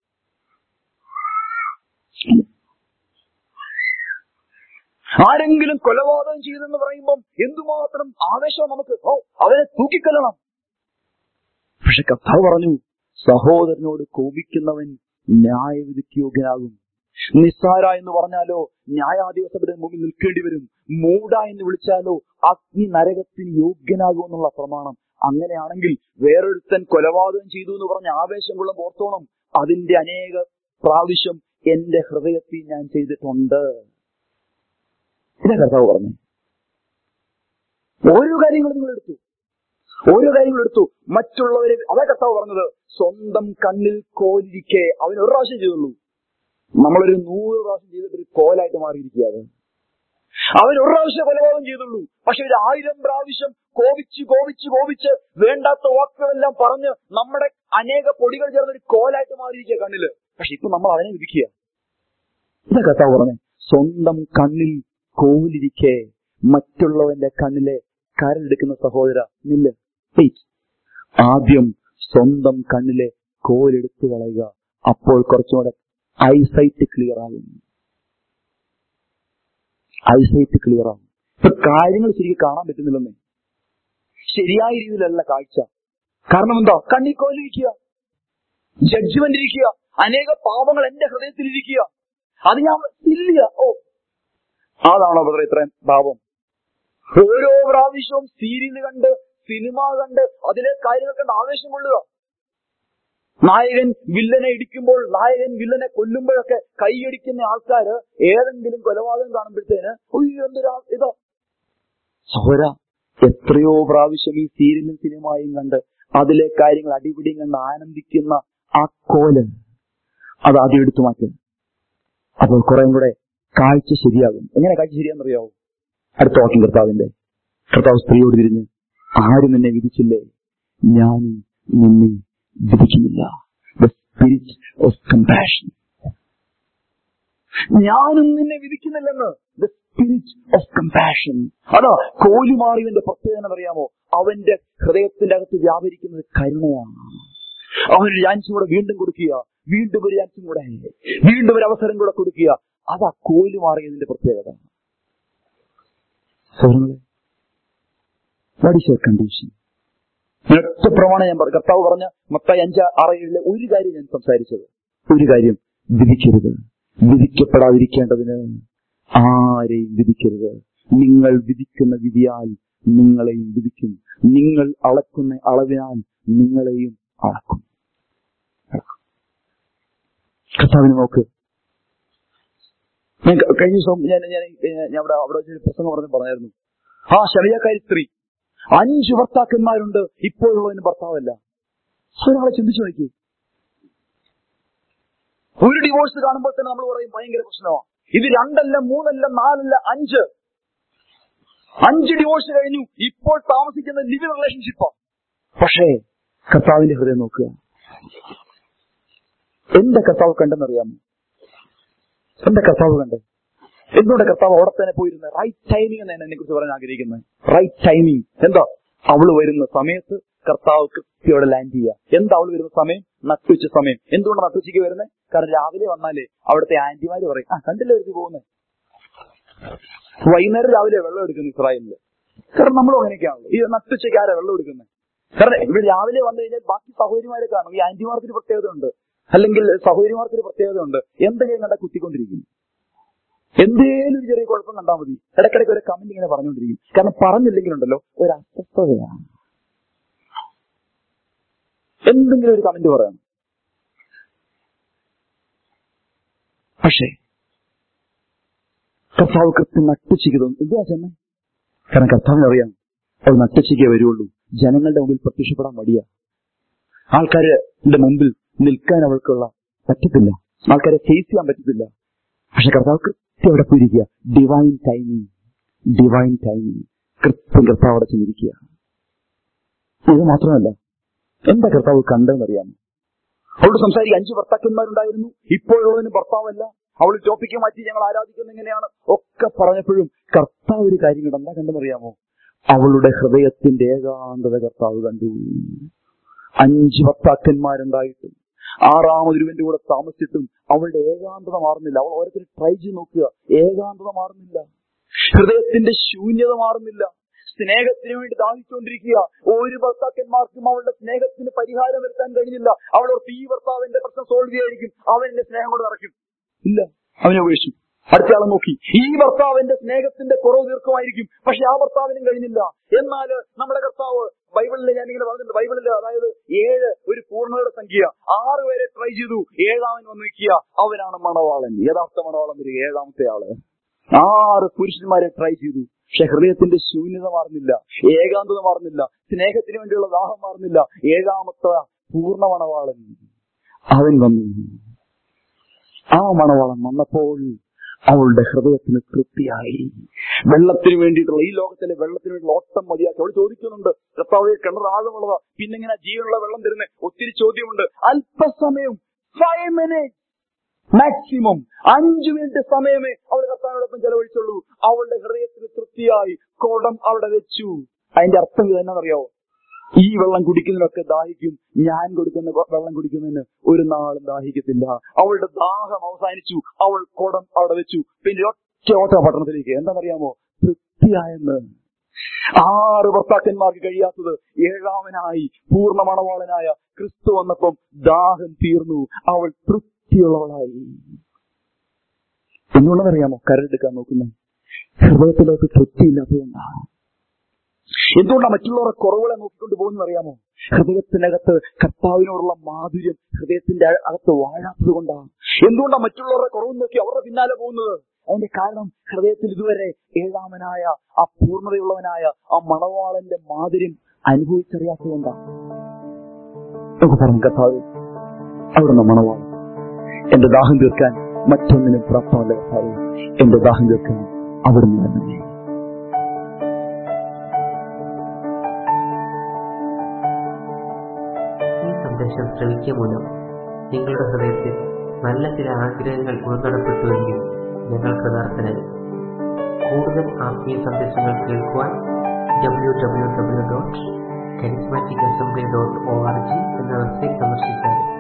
ആരെങ്കിലും കൊലപാതകം ചെയ്തെന്ന് പറയുമ്പം എന്തുമാത്രം ആവേശം നമുക്ക് ഓ അവനെ തൂക്കിക്കൊല്ലണം പക്ഷെ കർത്താവ് പറഞ്ഞു സഹോദരനോട് കോപിക്കുന്നവൻ ന്യായവിധിക്ക് യോഗ്യനാകും നിസ്സാര എന്ന് പറഞ്ഞാലോ ന്യായാധിപസഭയുടെ മുമ്പിൽ നിൽക്കേണ്ടി വരും മൂട എന്ന് വിളിച്ചാലോ അഗ്നി നരകത്തിന് യോഗ്യനാകും എന്നുള്ള പ്രമാണം അങ്ങനെയാണെങ്കിൽ വേറൊരുത്തൻ കൊലപാതകം ചെയ്തു എന്ന് പറഞ്ഞ ആവേശം കൊള്ളും ഓർത്തോണം അതിന്റെ അനേക പ്രാവശ്യം എന്റെ ഹൃദയത്തിൽ ഞാൻ ചെയ്തിട്ടുണ്ട് ഇതാ കർത്താവ് പറഞ്ഞു ഓരോ കാര്യങ്ങളും നിങ്ങൾ എടുത്തു ഓരോ കാര്യങ്ങൾ എടുത്തു മറ്റുള്ളവരെ അതാ കർത്താവ് പറഞ്ഞത് സ്വന്തം കണ്ണിൽ കോലിരിക്കെ അവൻ ഒരു പ്രാവശ്യം ചെയ്തുള്ളൂ നമ്മളൊരു നൂറ് പ്രാവശ്യം ചെയ്തിട്ട് ഒരു കോലായിട്ട് മാറിയിരിക്കുക അത് അവൻ ഒരു പ്രാവശ്യം കൊലപാതകം ചെയ്തുള്ളൂ പക്ഷെ ഒരു ആയിരം പ്രാവശ്യം കോപിച്ച് കോപിച്ച് കോപിച്ച് വേണ്ടാത്ത വാക്കുകളെല്ലാം പറഞ്ഞ് നമ്മുടെ അനേക പൊടികൾ ചേർന്ന് ഒരു കോലായിട്ട് മാറിയിരിക്കുക കണ്ണില് പക്ഷെ ഇപ്പൊ നമ്മൾ അവനെ വിധിക്കുക ഇതാ കർത്താവ് പറഞ്ഞേ സ്വന്തം കണ്ണിൽ കോലിരിക്കെ മറ്റുള്ളവന്റെ കണ്ണിലെ കരലെടുക്കുന്ന സഹോദര നില്ല് വെയിറ്റ് ആദ്യം സ്വന്തം കണ്ണിലെ കോലെടുത്തു കളയുക അപ്പോൾ കുറച്ചുകൂടെ ഐസൈറ്റ് ക്ലിയർ ആകും ഐസൈറ്റ് ക്ലിയർ ആകും ഇപ്പൊ കാര്യങ്ങൾ ശരിക്കും കാണാൻ പറ്റുന്നില്ലെന്നേ ശരിയായ രീതിയിലല്ല കാഴ്ച കാരണം എന്താ കണ്ണി കോലിരിക്കുക ജഡ്ജ്മെന്റ് ഇരിക്കുക അനേക പാപങ്ങൾ എന്റെ ഹൃദയത്തിൽ ഇരിക്കുക അത് ഞാൻ ഇല്ല ഓ അതാണോ ബ്രദർ ഇത്രയും പാപം ഓരോ പ്രാവശ്യവും സീരിയൽ കണ്ട് സിനിമ കണ്ട് അതിലെ കാര്യങ്ങൾ കണ്ട് ആവേശം കൊള്ളുക നായകൻ വില്ലനെ ഇടിക്കുമ്പോൾ നായകൻ വില്ലനെ കൊല്ലുമ്പോഴൊക്കെ കൈയടിക്കുന്ന ആൾക്കാര് ഏതെങ്കിലും കൊലപാതകം കാണുമ്പോഴത്തേന് ഒയ്യോ എന്തൊരു ഇതോ സഹോര എത്രയോ പ്രാവശ്യം ഈ സീരിയലും സിനിമയും കണ്ട് അതിലെ കാര്യങ്ങൾ അടിപിടിയും കണ്ട് ആനന്ദിക്കുന്ന ആ കോല് അത് ആദ്യം എടുത്തു മാറ്റുക അപ്പോൾ കുറേം കൂടെ കാഴ്ച ശരിയാകും എങ്ങനെ കാഴ്ച ശരിയാണെന്നറിയാവോ അടുത്ത വാക്യം കർത്താവിന്റെ കർത്താവ് സ്ത്രീയോട് തിരിഞ്ഞ് ആരും നിന്നെ വിധിച്ചില്ലേ ഞാനും നിന്നെ വിധിക്കുന്നില്ല ദ സ്പിരിറ്റ് ഓഫ് കമ്പാഷൻ ഞാനും നിന്നെ വിധിക്കുന്നില്ലെന്ന് ദ സ്പിരിറ്റ് ഓഫ് കമ്പാഷൻ അതാ കോലുമാറിയവന്റെ പ്രത്യേകത എന്നറിയാമോ അവന്റെ ഹൃദയത്തിന്റെ അകത്ത് വ്യാപരിക്കുന്നത് കരുണയാണ് അവനൊരു ചാൻസും കൂടെ വീണ്ടും കൊടുക്കുക വീണ്ടും ഒരു ചാൻസും കൂടെ വീണ്ടും ഒരു അവസരം കൂടെ കൊടുക്കുക അതാ കോലുമാറിയതിന്റെ പ്രത്യേകത വാട്ട് ഈസ് യുവർ കണ്ടീഷൻ ഒറ്റ പ്രമാണം ഞാൻ പറഞ്ഞു കർത്താവ് പറഞ്ഞ മത്തായി അഞ്ച് ആറ് ഏഴിലെ ഒരു കാര്യം ഞാൻ സംസാരിച്ചത് ഒരു കാര്യം വിധിക്കരുത് വിധിക്കപ്പെടാതിരിക്കേണ്ടതിന് ആരെയും വിധിക്കരുത് നിങ്ങൾ വിധിക്കുന്ന വിധിയാൽ നിങ്ങളെയും വിധിക്കും നിങ്ങൾ അളക്കുന്ന അളവിനാൽ നിങ്ങളെയും അളക്കും കർത്താവിന് നോക്ക് ഞാൻ ക- കഴിഞ്ഞ ദിവസം ഞാൻ ഞാൻ ഞാൻ അവിടെ അവിടെ വെച്ച് ഒരു പ്രസംഗം പറഞ്ഞ് പറഞ്ഞായിരുന്നു ആ ശരീരക്കാരി സ്ത്രീ അഞ്ച് ഭർത്താക്കന്മാരുണ്ട് ഇപ്പോഴുള്ളതിന് ഭർത്താവല്ല ഒരാളെ ചിന്തിച്ചു നോക്കി ഒരു ഡിവോഴ്സ് കാണുമ്പോൾ തന്നെ നമ്മൾ പറയും ഭയങ്കര പ്രശ്നമാണ് ഇത് രണ്ടല്ല മൂന്നല്ല നാലല്ല അഞ്ച് അഞ്ച് ഡിവോഴ്സ് കഴിഞ്ഞു ഇപ്പോൾ താമസിക്കുന്ന ലിവിംഗ് റിലേഷൻഷിപ്പാണ് പക്ഷേ കർത്താവിന്റെ ഹൃദയം നോക്കുക എന്റെ കർത്താവ് കണ്ടെന്നറിയാമോ എന്റെ കർത്താവ് കണ്ടേ എന്തുകൊണ്ട് കർത്താവ് അവിടെ തന്നെ പോയിരുന്നത് റൈറ്റ് ടൈമിംഗ് എന്നാണ് എന്നെ കുറിച്ച് പറയാൻ ആഗ്രഹിക്കുന്നത് റൈറ്റ് ടൈമിംഗ് എന്താ അവള് വരുന്ന സമയത്ത് കർത്താവ് കൃത്യയോടെ ലാൻഡ് ചെയ്യുക എന്താ അവള് വരുന്ന സമയം നട്ടുച്ച സമയം എന്തുകൊണ്ട് നട്ടുച്ചയ്ക്ക് വരുന്നത് കാരണം രാവിലെ വന്നാലേ അവിടുത്തെ ആന്റിമാര് പറയും ആ കണ്ടില്ലേ ഒരുത്തി പോകുന്നത് വൈകുന്നേരം രാവിലെ വെള്ളം എടുക്കുന്നു ഇസ്രായേലില് കാരണം നമ്മളും അങ്ങനെയൊക്കെയാണല്ലോ ഈ നട്ടുച്ചയ്ക്ക് ആരാ വെള്ളം എടുക്കുന്നത് കാരണം ഇവിടെ രാവിലെ വന്നു കഴിഞ്ഞാൽ ബാക്കി സഹോദരിമാരെ കാണും ഈ ആന്റിമാർക്കൊരു പ്രത്യേകത ഉണ്ട് അല്ലെങ്കിൽ സഹോദരിമാർക്കൊരു പ്രത്യേകത ഉണ്ട് എന്തെങ്കിലും കണ്ടാൽ കുത്തിക്കൊണ്ടിരിക്കും എന്തേലും ഒരു ചെറിയ കുഴപ്പം കണ്ടാൽ മതി ഇടയ്ക്കിടയ്ക്ക് ഒരു കമന്റ് ഇങ്ങനെ പറഞ്ഞുകൊണ്ടിരിക്കും കാരണം പറഞ്ഞില്ലെങ്കിലുണ്ടല്ലോ ഒരു അസ്വസ്ഥതയാണ് എന്തെങ്കിലും ഒരു കമന്റ് പറയണം പക്ഷേ കർത്താവ് കൃത്യം നട്ടുച്ചയ്ക്ക് തോന്നും എന്തുവാ ചെന്നേ കാരണം കർത്താവിന് അറിയാം അവൾ നട്ടുച്ചയ്ക്കേ വരുള്ളൂ ജനങ്ങളുടെ മുമ്പിൽ പ്രത്യക്ഷപ്പെടാൻ മടിയാ ആൾക്കാരുടെ മുമ്പിൽ നിൽക്കാൻ അവൾക്കുള്ള പറ്റത്തില്ല ആൾക്കാരെ ഫേസ് ചെയ്യാൻ പറ്റത്തില്ല പക്ഷെ കർത്താവ് കൃത്യം അവിടെ പോയിരിക്കുക ഡിവൈൻ ടൈമിങ് ഡിവൈൻ ടൈമിങ് കൃത്യം കർത്താവ് അവിടെ ചെന്നിരിക്കുക ഇത് മാത്രമല്ല എന്താ കർത്താവ് കണ്ടെന്നറിയാമോ അവളോട് സംസാരിക്കുക അഞ്ച് ഭർത്താക്കന്മാരുണ്ടായിരുന്നു ഇപ്പോഴുള്ളതിന് ഭർത്താവല്ല അവൾ ടോപ്പിക്ക് മാറ്റി ഞങ്ങൾ ആരാധിക്കുന്നത് എങ്ങനെയാണ് ഒക്കെ പറഞ്ഞപ്പോഴും കർത്താവ് ഒരു കാര്യം കണ്ട് എന്താ കണ്ടെന്നറിയാമോ അവളുടെ ഹൃദയത്തിന്റെ ഏകാന്തത കർത്താവ് കണ്ടു അഞ്ച് ഭർത്താക്കന്മാരുണ്ടായിട്ടും ആറാമതൊരുവന്റെ കൂടെ താമസിച്ചിട്ടും അവളുടെ ഏകാന്തത മാറുന്നില്ല അവൾ ഓരോരുത്തർ ട്രൈ ചെയ്ത് നോക്കുക ഏകാന്തത മാറുന്നില്ല ഹൃദയത്തിന്റെ ശൂന്യത മാറുന്നില്ല സ്നേഹത്തിന് വേണ്ടി ദാഹിച്ചുകൊണ്ടിരിക്കുക ഒരു ഭർത്താക്കന്മാർക്കും അവളുടെ സ്നേഹത്തിന് പരിഹാരം വരുത്താൻ കഴിഞ്ഞില്ല അവളോർത്ത് ഈ ഭർത്താവിന്റെ പ്രശ്നം സോൾവ് ചെയ്യായിരിക്കും അവൻ എന്റെ സ്നേഹം കൊണ്ട് നിറയ്ക്കും ഇല്ല അവനെ ഉപേക്ഷിച്ചു അടുത്തയാളെ നോക്കി ഈ ഭർത്താവിന്റെ സ്നേഹത്തിന്റെ കുറവ് തീർക്കുമായിരിക്കും പക്ഷെ ആ ഭർത്താവിനും കഴിഞ്ഞില്ല എന്നാൽ നമ്മുടെ കർത്താവ് ബൈബിളിൽ ഞാനിങ്ങനെ പറഞ്ഞിട്ടുണ്ട് ബൈബിളിൽ അതായത് ഏഴ് ഒരു പൂർണ്ണതയുടെ സംഖ്യ ആറ് പേരെ ട്രൈ ചെയ്തു ഏഴാമൻ വന്ന് നിൽക്കുക അവനാണ് മണവാളൻ യഥാർത്ഥ മണവാളൻ വരിക ഏഴാമത്തെ ആള് ആറ് പുരുഷന്മാരെ ട്രൈ ചെയ്തു പക്ഷെ ഹൃദയത്തിന്റെ ശൂന്യത മാറുന്നില്ല ഏകാന്തത മാറുന്നില്ല സ്നേഹത്തിന് വേണ്ടിയുള്ള ദാഹം മാറുന്നില്ല ഏഴാമത്തെ പൂർണ്ണ മണവാളൻ അവൻ വന്നു ആ മണവാളൻ വന്നപ്പോൾ അവളുടെ ഹൃദയത്തിന് തൃപ്തിയായി വെള്ളത്തിന് വേണ്ടിയിട്ടുള്ള ഈ ലോകത്തിലെ വെള്ളത്തിന് വേണ്ടി ഓട്ടം മതിയാക്കി അവൾ ചോദിക്കുന്നുണ്ട് കർത്താവ് കിണർ ആഴമുള്ളതാ പിന്നെ ഇങ്ങനെ ജീവനുള്ള വെള്ളം തരുന്നത് ഒത്തിരി ചോദ്യമുണ്ട് അല്പസമയം ഫൈവ് മിനിറ്റ് മാക്സിമം അഞ്ചു മിനിറ്റ് സമയമേ അവൾ കർത്താവിനോടൊപ്പം ചെലവഴിച്ചുള്ളൂ അവളുടെ ഹൃദയത്തിന് തൃപ്തിയായി കോടം അവിടെ വെച്ചു അതിന്റെ അർത്ഥം ഇത് എന്നാണെന്നറിയാവോ ഈ വെള്ളം കുടിക്കുന്നതിനൊക്കെ ദാഹിക്കും ഞാൻ കൊടുക്കുന്ന വെള്ളം കുടിക്കുന്നതിന് ഒരു നാളും ദാഹിക്കത്തില്ല അവളുടെ ദാഹം അവസാനിച്ചു അവൾ കുടം അവിടെ വെച്ചു പിന്നെ ഒറ്റ ഓട്ട പട്ടണത്തിലേക്ക് എന്താണെന്നറിയാമോ തൃപ്തിയായെന്ന് ആറ് ഭർത്താക്കന്മാർക്ക് കഴിയാത്തത് ഏഴാമനായി പൂർണ്ണ മണവാളനായ ക്രിസ്തു വന്നപ്പം ദാഹം തീർന്നു അവൾ തൃപ്തിയുള്ളവളായി എന്തുകൊണ്ടെന്നറിയാമോ കരടെടുക്കാൻ നോക്കുന്നത് ഹൃദയത്തിലോട്ട് തൃപ്തിയില്ലാത്തതുകൊണ്ടാണ് എന്തുകൊണ്ടാണ് മറ്റുള്ളവരുടെ കുറവുകളെ നോക്കിക്കൊണ്ട് പോകുന്നത് അറിയാമോ ഹൃദയത്തിനകത്ത് കർത്താവിനോടുള്ള മാധുര്യം ഹൃദയത്തിന്റെ അകത്ത് വാഴാത്തത് കൊണ്ടാണ് എന്തുകൊണ്ടാണ് മറ്റുള്ളവരുടെ കുറവ് നോക്കി അവരുടെ പിന്നാലെ പോകുന്നത് അതിന്റെ കാരണം ഹൃദയത്തിൽ ഇതുവരെ ഏഴാമനായ ആ പൂർണ്ണതയുള്ളവനായ ആ മണവാളന്റെ മാധുര്യം അനുഭവിച്ചറിയാത്തതുകൊണ്ടാണ് നമുക്ക് പറഞ്ഞു കഥാവ് അവിടുന്ന് മണവാളൻ എന്റെ ദാഹം തീർക്കാൻ മറ്റൊന്നിനും പ്രാപ്തമല്ല കഥാവ് എന്റെ ദാഹം തീർക്കാൻ അവിടുന്ന് തന്നെ ഈ സന്ദേശം ശ്രവിക്കുക മൂലം നിങ്ങളുടെ ഹൃദയത്തിൽ നല്ല ചില ആഗ്രഹങ്ങൾ ഉൾനടപ്പെട്ടുവെങ്കിൽ ഞങ്ങൾ കൃതാർത്ഥനായി കൂടുതൽ ആത്മീയ സന്ദേശങ്ങൾ കേൾക്കുവാൻ W W W dot charismatic assembly dot O R G എന്ന വെബ്സൈറ്റ് സന്ദർശിച്ചാൽ